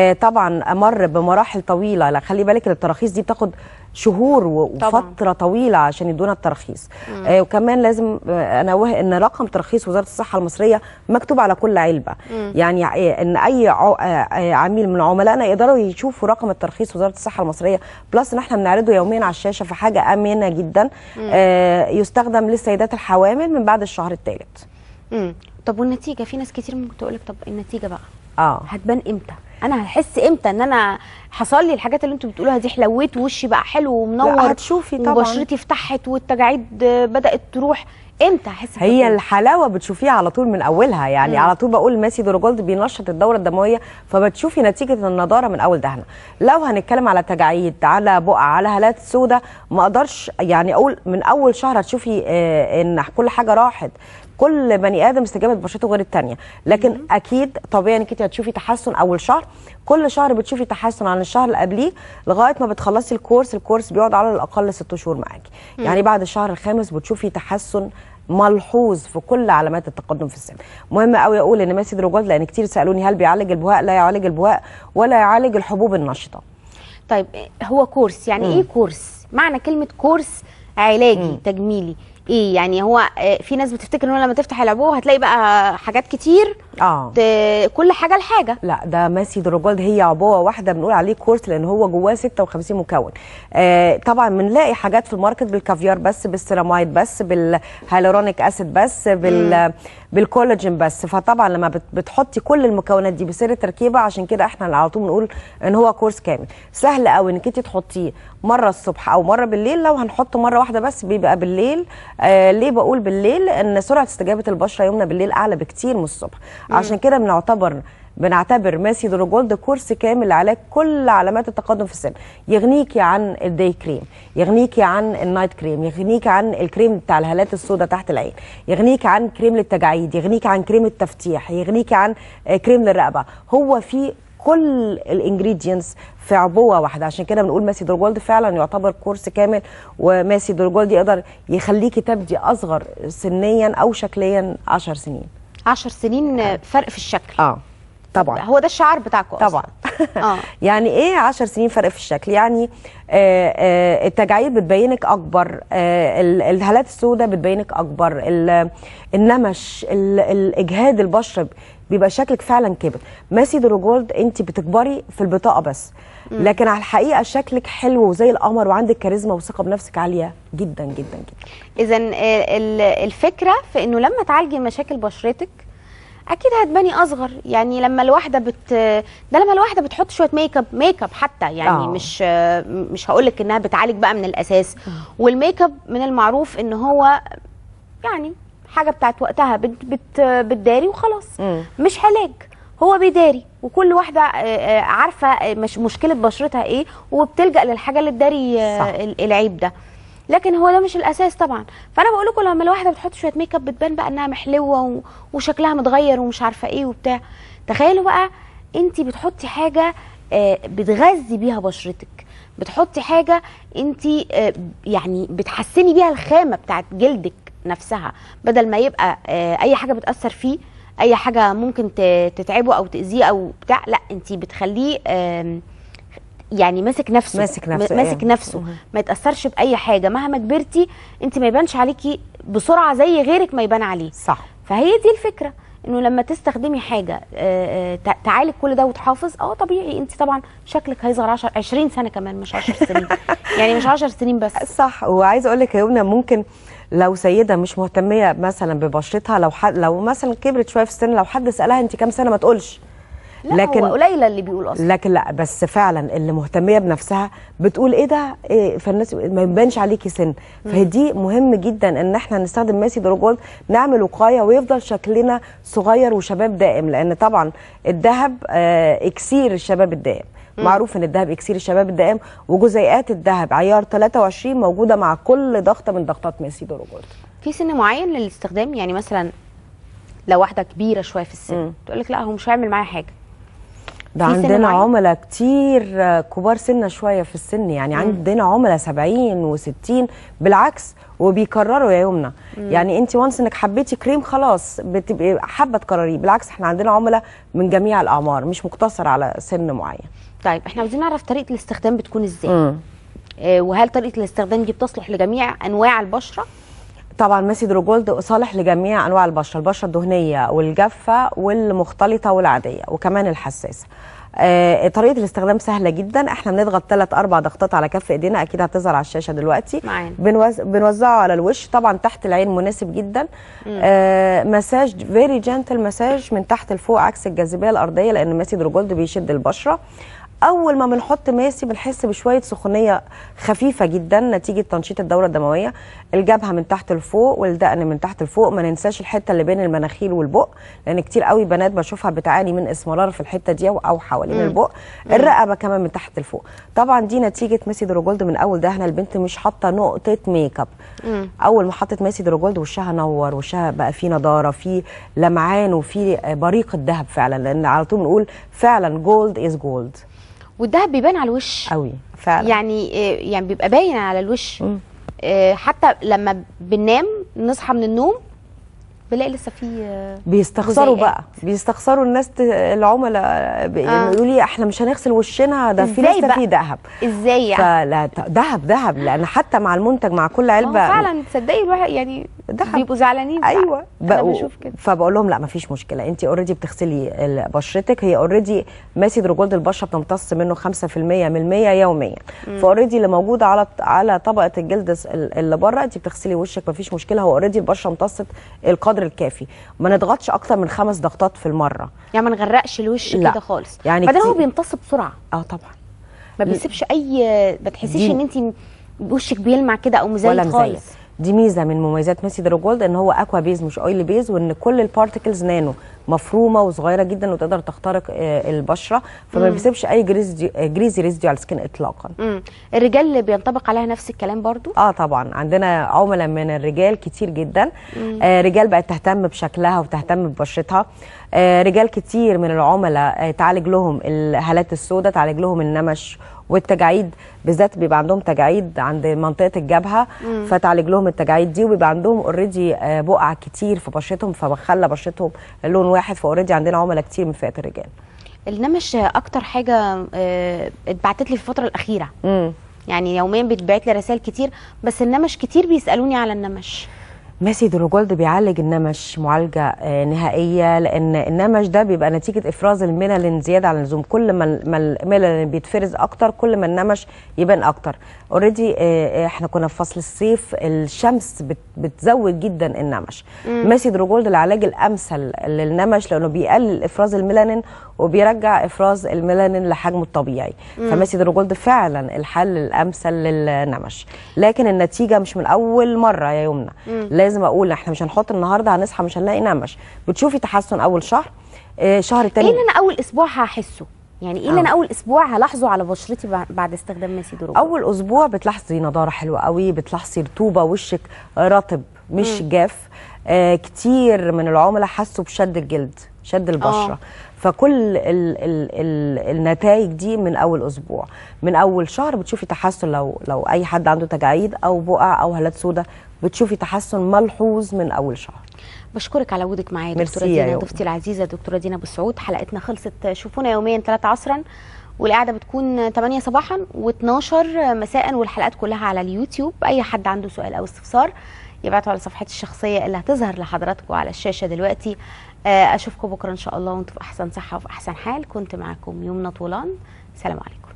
طبعا مر بمراحل طويلة لا خلي بالك التراخيص دي بتاخد شهور و- طبعاً. وفترة طويلة عشان يدونا الترخيص مم. آه، وكمان لازم آه، انوه ان رقم ترخيص وزاره الصحه المصريه مكتوب على كل علبه مم. يعني ع- ان اي ع- آه، آه، عميل من عملائنا يقدروا يشوفوا رقم الترخيص وزاره الصحه المصريه بلس ان احنا بنعرضه يوميا على الشاشه فحاجه امنه جدا مم. آه، يستخدم للسيدات الحوامل من بعد الشهر الثالث مم. طب والنتيجه في ناس كتير ممكن تقول لك طب النتيجه بقى اه هتبان امتى انا هحس امتى ان انا حصل لي الحاجات اللي انتوا بتقولوها دي حلويت وشي بقى حلو ومنور لا، هتشوفي طبعاً. وبشرتي فتحت والتجاعيد بدات تروح امتى احس هي بكده؟ الحلاوه بتشوفيها على طول من اولها يعني مم. على طول بقول ماسي دروجولد بينشط الدوره الدمويه فبتشوفي نتيجه النضاره من اول دهنه لو هنتكلم على تجاعيد على بقع على هالات سوداء ما اقدرش يعني اقول من اول شهر هتشوفي آه، ان كل حاجه راحت كل بني ادم استجابه بشرته غير الثانيه لكن اكيد طبيعي انك انت هتشوفي تحسن اول شهر كل شهر بتشوفي تحسن عن الشهر اللي قبليه لغايه ما بتخلصي الكورس الكورس بيقعد على الاقل ست شهور معاكي مم. يعني بعد الشهر الخامس بتشوفي تحسن ملحوظ في كل علامات التقدم في السن مهم قوي اقول ان ماسي دروجولد لان كتير سالوني هل بيعالج البهاء لا يعالج البهاء ولا يعالج الحبوب النشطه طيب هو كورس يعني مم. ايه كورس معنى كلمه كورس علاجي مم. تجميلي ايه يعني هو آه، في ناس بتفتكر ان هو لما تفتح العبوه هتلاقي بقى حاجات كتير اه ت- كل حاجه لحاجه لا ده ماسي دروجولد هي عبوه واحده بنقول عليه كورس لان هو جواه 56 مكون آه طبعا بنلاقي حاجات في الماركت بالكافيار بس بالسيرامايد بس بالهيالورونيك اسيد بس بال بالكولاجين بس فطبعا لما بت- بتحطي كل المكونات دي بسر التركيبه عشان كده احنا اللي على طول بنقول ان هو كورس كامل سهل قوي انك انت تحطيه مره الصبح او مره بالليل لو هنحطه مره واحده بس بيبقى بالليل آه ليه بقول بالليل لان سرعه استجابه البشره يومنا بالليل اعلى بكتير من الصبح مم. عشان كده بنعتبر بنعتبر ماسي دروجولد كورس كامل لعلاج كل علامات التقدم في السن يغنيكي عن الداي كريم يغنيكي عن النايت كريم يغنيكي عن الكريم بتاع الهالات السوداء تحت العين يغنيكي عن كريم للتجاعيد يغنيكي عن كريم التفتيح يغنيكي عن آه، كريم للرقبه هو في كل الانجريدينتس في عبوه واحده عشان كده بنقول ماسي دورجولد فعلا يعتبر كورس كامل وماسي دورجولد يقدر يخليكي تبدي اصغر سنيا او شكليا 10 سنين 10 سنين فرق في الشكل اه طبعا هو ده الشعار بتاعكم طبعا اه يعني ايه 10 سنين فرق في الشكل يعني آه آه التجاعيد بتبينك اكبر آه ال- الهالات السوداء بتبينك اكبر ال- النمش ال- الاجهاد البشره بيبقى شكلك فعلا كبر ماسي دروجولد انت بتكبري في البطاقه بس لكن على الحقيقه شكلك حلو وزي القمر وعندك كاريزما وثقه بنفسك عاليه جدا جدا جدا اذا الفكره في انه لما تعالجي مشاكل بشرتك اكيد هتباني اصغر يعني لما الواحده بت ده لما الواحده بتحط شويه ميك اب ميك اب حتى يعني آه. أوه. مش مش هقول لك انها بتعالج بقى من الاساس والميك اب من المعروف ان هو يعني حاجه بتاعت وقتها بت بت بتداري وخلاص مم. مش علاج هو بيداري وكل واحده آه، آه، عارفه آه، مش مشكله بشرتها ايه وبتلجا للحاجه اللي تداري آه، صح. ال- العيب ده لكن هو ده مش الاساس طبعا فانا بقول لكم لما الواحده بتحط شويه ميك اب بتبان بقى انها محلوه و- وشكلها متغير ومش عارفه ايه وبتاع تخيلوا بقى انت بتحطي حاجه آه، بتغذي بيها بشرتك بتحطي حاجه انت آه، يعني بتحسني بيها الخامه بتاعت جلدك نفسها بدل ما يبقى آه، اي حاجه بتاثر فيه اي حاجه ممكن ت- تتعبه او تاذيه او بتاع لا انت بتخليه آم، يعني ماسك نفسه ماسك نفسه، م- ماسك إيه. نفسه ما يتاثرش باي حاجه مهما كبرتي انت ما يبانش عليكي بسرعه زي غيرك ما يبان عليه صح فهي دي الفكره انه لما تستخدمي حاجه آه، آه، تع- تعالج كل ده وتحافظ اه طبيعي انت طبعا شكلك هيصغر 10 20 سنه كمان مش 10 سنين يعني مش 10 سنين بس صح وعايزه اقول لك يا يمنى ممكن لو سيده مش مهتميه مثلا ببشرتها لو حد لو مثلا كبرت شويه في السن لو حد سالها انت كام سنه ما تقولش لا لكن هو قليله اللي بيقول اصلا لكن لا بس فعلا اللي مهتميه بنفسها بتقول ايه ده إيه فالناس ما يبانش عليكي سن فهي دي مهم جدا ان احنا نستخدم ماسي دروجولد نعمل وقايه ويفضل شكلنا صغير وشباب دائم لان طبعا الذهب آه اكسير الشباب الدائم معروف ان الذهب اكسير الشباب الدائم وجزيئات الذهب عيار 23 موجوده مع كل ضغطه من ضغطات ماسي دروجولد في سن معين للاستخدام يعني مثلا لو واحده كبيره شويه في السن مم. تقول لك لا هو مش هيعمل معايا حاجه ده في سن عندنا معين؟ عملاء كتير آه، كبار سنة شوية في السن يعني عندنا عملاء 70 و60 بالعكس وبيكرروا يا يمنى يعني انت وانس انك حبيتي كريم خلاص بتبقي حابه تكرريه بالعكس احنا عندنا عملاء من جميع الاعمار مش مقتصر على سن معين طيب احنا عاوزين نعرف طريقه الاستخدام بتكون ازاي آه، وهل طريقه الاستخدام دي بتصلح لجميع انواع البشره طبعا ماسي دروجولد صالح لجميع انواع البشره البشره الدهنيه والجافه والمختلطه والعاديه وكمان الحساسه آه طريقه الاستخدام سهله جدا احنا بنضغط ثلاث اربع ضغطات على كف ايدينا اكيد هتظهر على الشاشه دلوقتي معانا. بنوز... بنوزعه على الوش طبعا تحت العين مناسب جدا آه مساج فيري جنتل مساج من تحت لفوق عكس الجاذبيه الارضيه لان ماسي دروجولد بيشد البشره اول ما بنحط ماسي بنحس بشويه سخونيه خفيفه جدا نتيجه تنشيط الدوره الدمويه الجبهه من تحت لفوق والدقن من تحت لفوق ما ننساش الحته اللي بين المناخير والبق لان كتير قوي بنات بشوفها بتعاني من اسمرار في الحته دي او- او حوالين البق الرقبه كمان من تحت لفوق طبعا دي نتيجه ماسي دروجولد من اول دهنه البنت مش حاطه نقطه ميك اب اول ما حطت ماسي دروجولد وشها نور وشها بقى فيه نضاره فيه لمعان وفيه بريق الذهب فعلا لان على طول بنقول فعلا جولد از جولد والدهب بيبان على الوش قوي فعلا يعني آه، يعني بيبقى باين على الوش مم. آه، حتى لما بننام نصحى من النوم بنلاقي لسه في آه، بيستخسروا جزيئات. بقى بيستخسروا الناس ت- العملاء ب- آه. يقولوا لي احنا مش هنغسل وشنا ده في إزاي لسه بقى؟ في ذهب ازاي يعني فلا ت- ذهب ذهب لان حتى مع المنتج مع كل هو علبه فعلا تصدقي الواحد يعني دهب. بيبقوا زعلانين فعلا. ايوه انا بقوا- بشوف كده فبقول لهم لا مفيش مشكله انت اوريدي بتغسلي ال- بشرتك هي اوريدي ماسي دروجولد البشره بتمتص منه 5% من المية يوميا فاوريدي اللي موجوده على على طبقه الجلد الس- ال- اللي بره انت بتغسلي وشك مفيش مشكله هو اوريدي البشره امتصت القدر الكافي ما نضغطش اكتر من خمس ضغطات في المره يعني ما نغرقش الوش لا. كده خالص يعني بعدين هو كتير- بيمتص بسرعه اه طبعا ما بيسيبش اي ما تحسيش دي- ان انت وشك بيلمع كده او ولا مزيت مزيت خالص دي ميزه من مميزات ميسي دروجولد ان هو اكوا بيز مش اويلي بيز وان كل البارتكلز نانو مفرومه وصغيره جدا وتقدر تخترق آه، البشره فما مم. بيسيبش اي جريزي جريزي ريزيديو على السكين اطلاقا مم. الرجال اللي بينطبق عليها نفس الكلام برضو اه طبعا عندنا عملاء من الرجال كتير جدا مم. آه رجال بقت تهتم بشكلها وتهتم ببشرتها آه رجال كتير من العملاء آه تعالج لهم الهالات السوداء تعالج لهم النمش والتجاعيد بالذات بيبقى عندهم تجاعيد عند منطقه الجبهه مم. فتعالج لهم التجاعيد دي وبيبقى عندهم اوريدي بقع كتير في بشرتهم فبخلى بشرتهم لون واحد فاوريدي عندنا عملاء كتير من فئه الرجال النمش اكتر حاجه آه، اتبعتت لي في الفتره الاخيره امم يعني يوميا بيتبعت لي رسائل كتير بس النمش كتير بيسالوني على النمش ماسي دروجولد بيعالج النمش معالجه آه، نهائيه لان النمش ده بيبقى نتيجه افراز الميلانين زياده عن اللزوم كل ما ال- ما الميلانين بيتفرز اكتر كل ما النمش يبان اكتر اوريدي احنا كنا في فصل الصيف الشمس بت- بتزود جدا النمش مم. ماسي دروجولد العلاج الامثل للنمش لانه بيقلل افراز الميلانين وبيرجع افراز الميلانين لحجمه الطبيعي مم. فماسي دروجولد فعلا الحل الامثل للنمش لكن النتيجه مش من اول مره يا يمنى مم. لازم اقول احنا مش هنحط النهارده هنصحى مش هنلاقي نمش بتشوفي تحسن اول شهر آه، شهر ايه التاني اللي انا اول اسبوع هحسه يعني ايه اللي آه. انا اول اسبوع هلاحظه على بشرتي بع- بعد استخدام ماسي دروج اول اسبوع بتلاحظي نضاره حلوه قوي بتلاحظي رطوبه وشك رطب مش مم. جاف آه كتير من العملاء حسوا بشد الجلد شد البشره آه. فكل ال ال ال النتائج دي من اول اسبوع من اول شهر بتشوفي تحسن لو لو اي حد عنده تجاعيد او بقع او هالات سوداء بتشوفي تحسن ملحوظ من اول شهر بشكرك على وجودك معايا ميرسي دكتوره يا دينا يوم. ضيفتي العزيزه دكتوره دينا ابو سعود حلقتنا خلصت شوفونا يوميا 3 عصرا والقعده بتكون 8 صباحا و12 مساء والحلقات كلها على اليوتيوب اي حد عنده سؤال او استفسار يبعتوا على صفحتي الشخصيه اللي هتظهر لحضراتكم على الشاشه دلوقتي آه، اشوفكم بكره ان شاء الله وانتم في احسن صحه وفي احسن حال كنت معاكم يمنى طولان سلام عليكم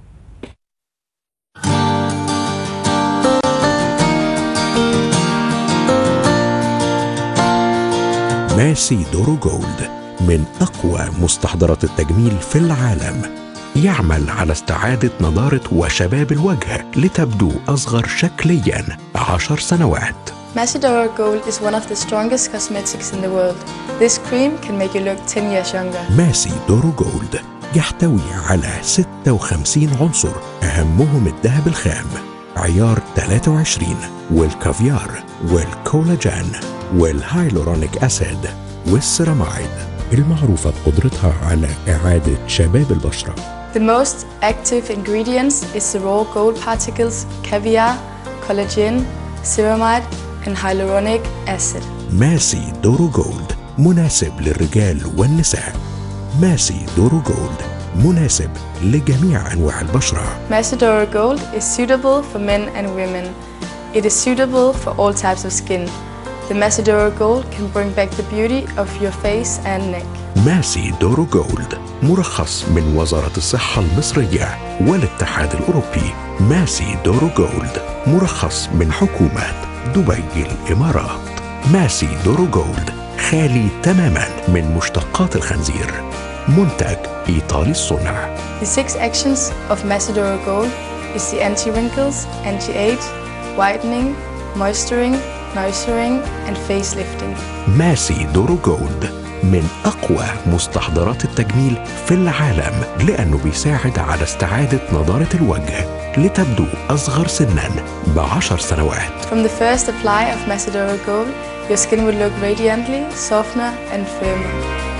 ماسي دورو جولد من أقوى مستحضرات التجميل في العالم يعمل على استعادة نضارة وشباب الوجه لتبدو أصغر شكليا عشر سنوات Macedora Gold is one of the strongest cosmetics in the world. This cream can make you look 10 years younger. ماسي دورو جولد يحتوي على 56 عنصر أهمهم الذهب الخام عيار 23 والكافيار والكولاجين والهايلورونيك أسيد والسيرامايد المعروفة بقدرتها على إعادة شباب البشرة The most active ingredients is the raw gold particles, caviar, collagen, ceramide, and hyaluronic acid. ماسي دورو جولد مناسب للرجال والنساء ماسي دورو جولد مناسب لجميع أنواع البشرة Macedora Gold is suitable for men and women. It is suitable for all types of skin. The Macedora Gold can bring back the beauty of your face and neck. ماسي دورو جولد مرخص من وزارة الصحة المصرية والاتحاد الأوروبي ماسي دورو جولد مرخص من حكومة دبي الإمارات ماسي دورو جولد خالي تماما من مشتقات الخنزير منتج إيطالي الصنع The six actions of Macedora Gold is the anti-wrinkles, anti-age, whitening, moisturing, nourishing, and facelifting. ماسي دورو جولد من أقوى مستحضرات التجميل في العالم لأنه بيساعد على استعادة نضارة الوجه لتبدو أصغر سنا بعشر سنوات From the first apply of Macedora Gold, your skin will look radiantly, softer, and firmer.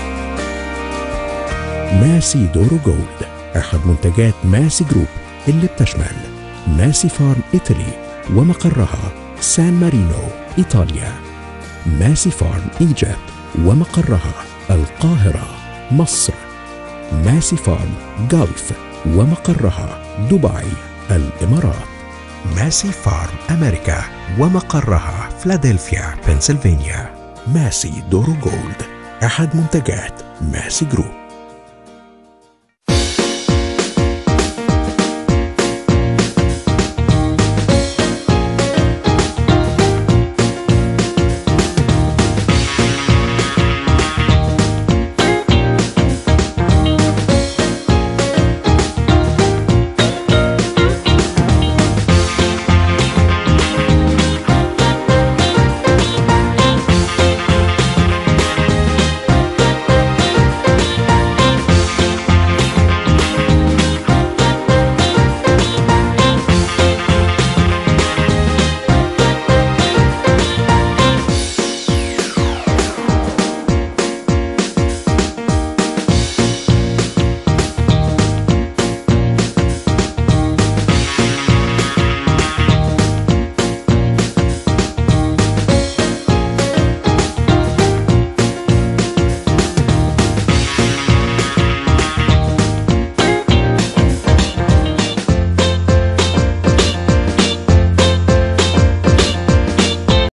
ماسي دورو جولد أحد منتجات ماسي جروب اللي بتشمل ماسي فارم إيطالي ومقرها سان مارينو إيطاليا ماسي فارم إيجيبت ومقرها القاهرة مصر ماسي فارم جلف ومقرها دبي الإمارات ماسي فارم أمريكا ومقرها فلادلفيا بنسلفانيا ماسي دورو جولد أحد منتجات ماسي جروب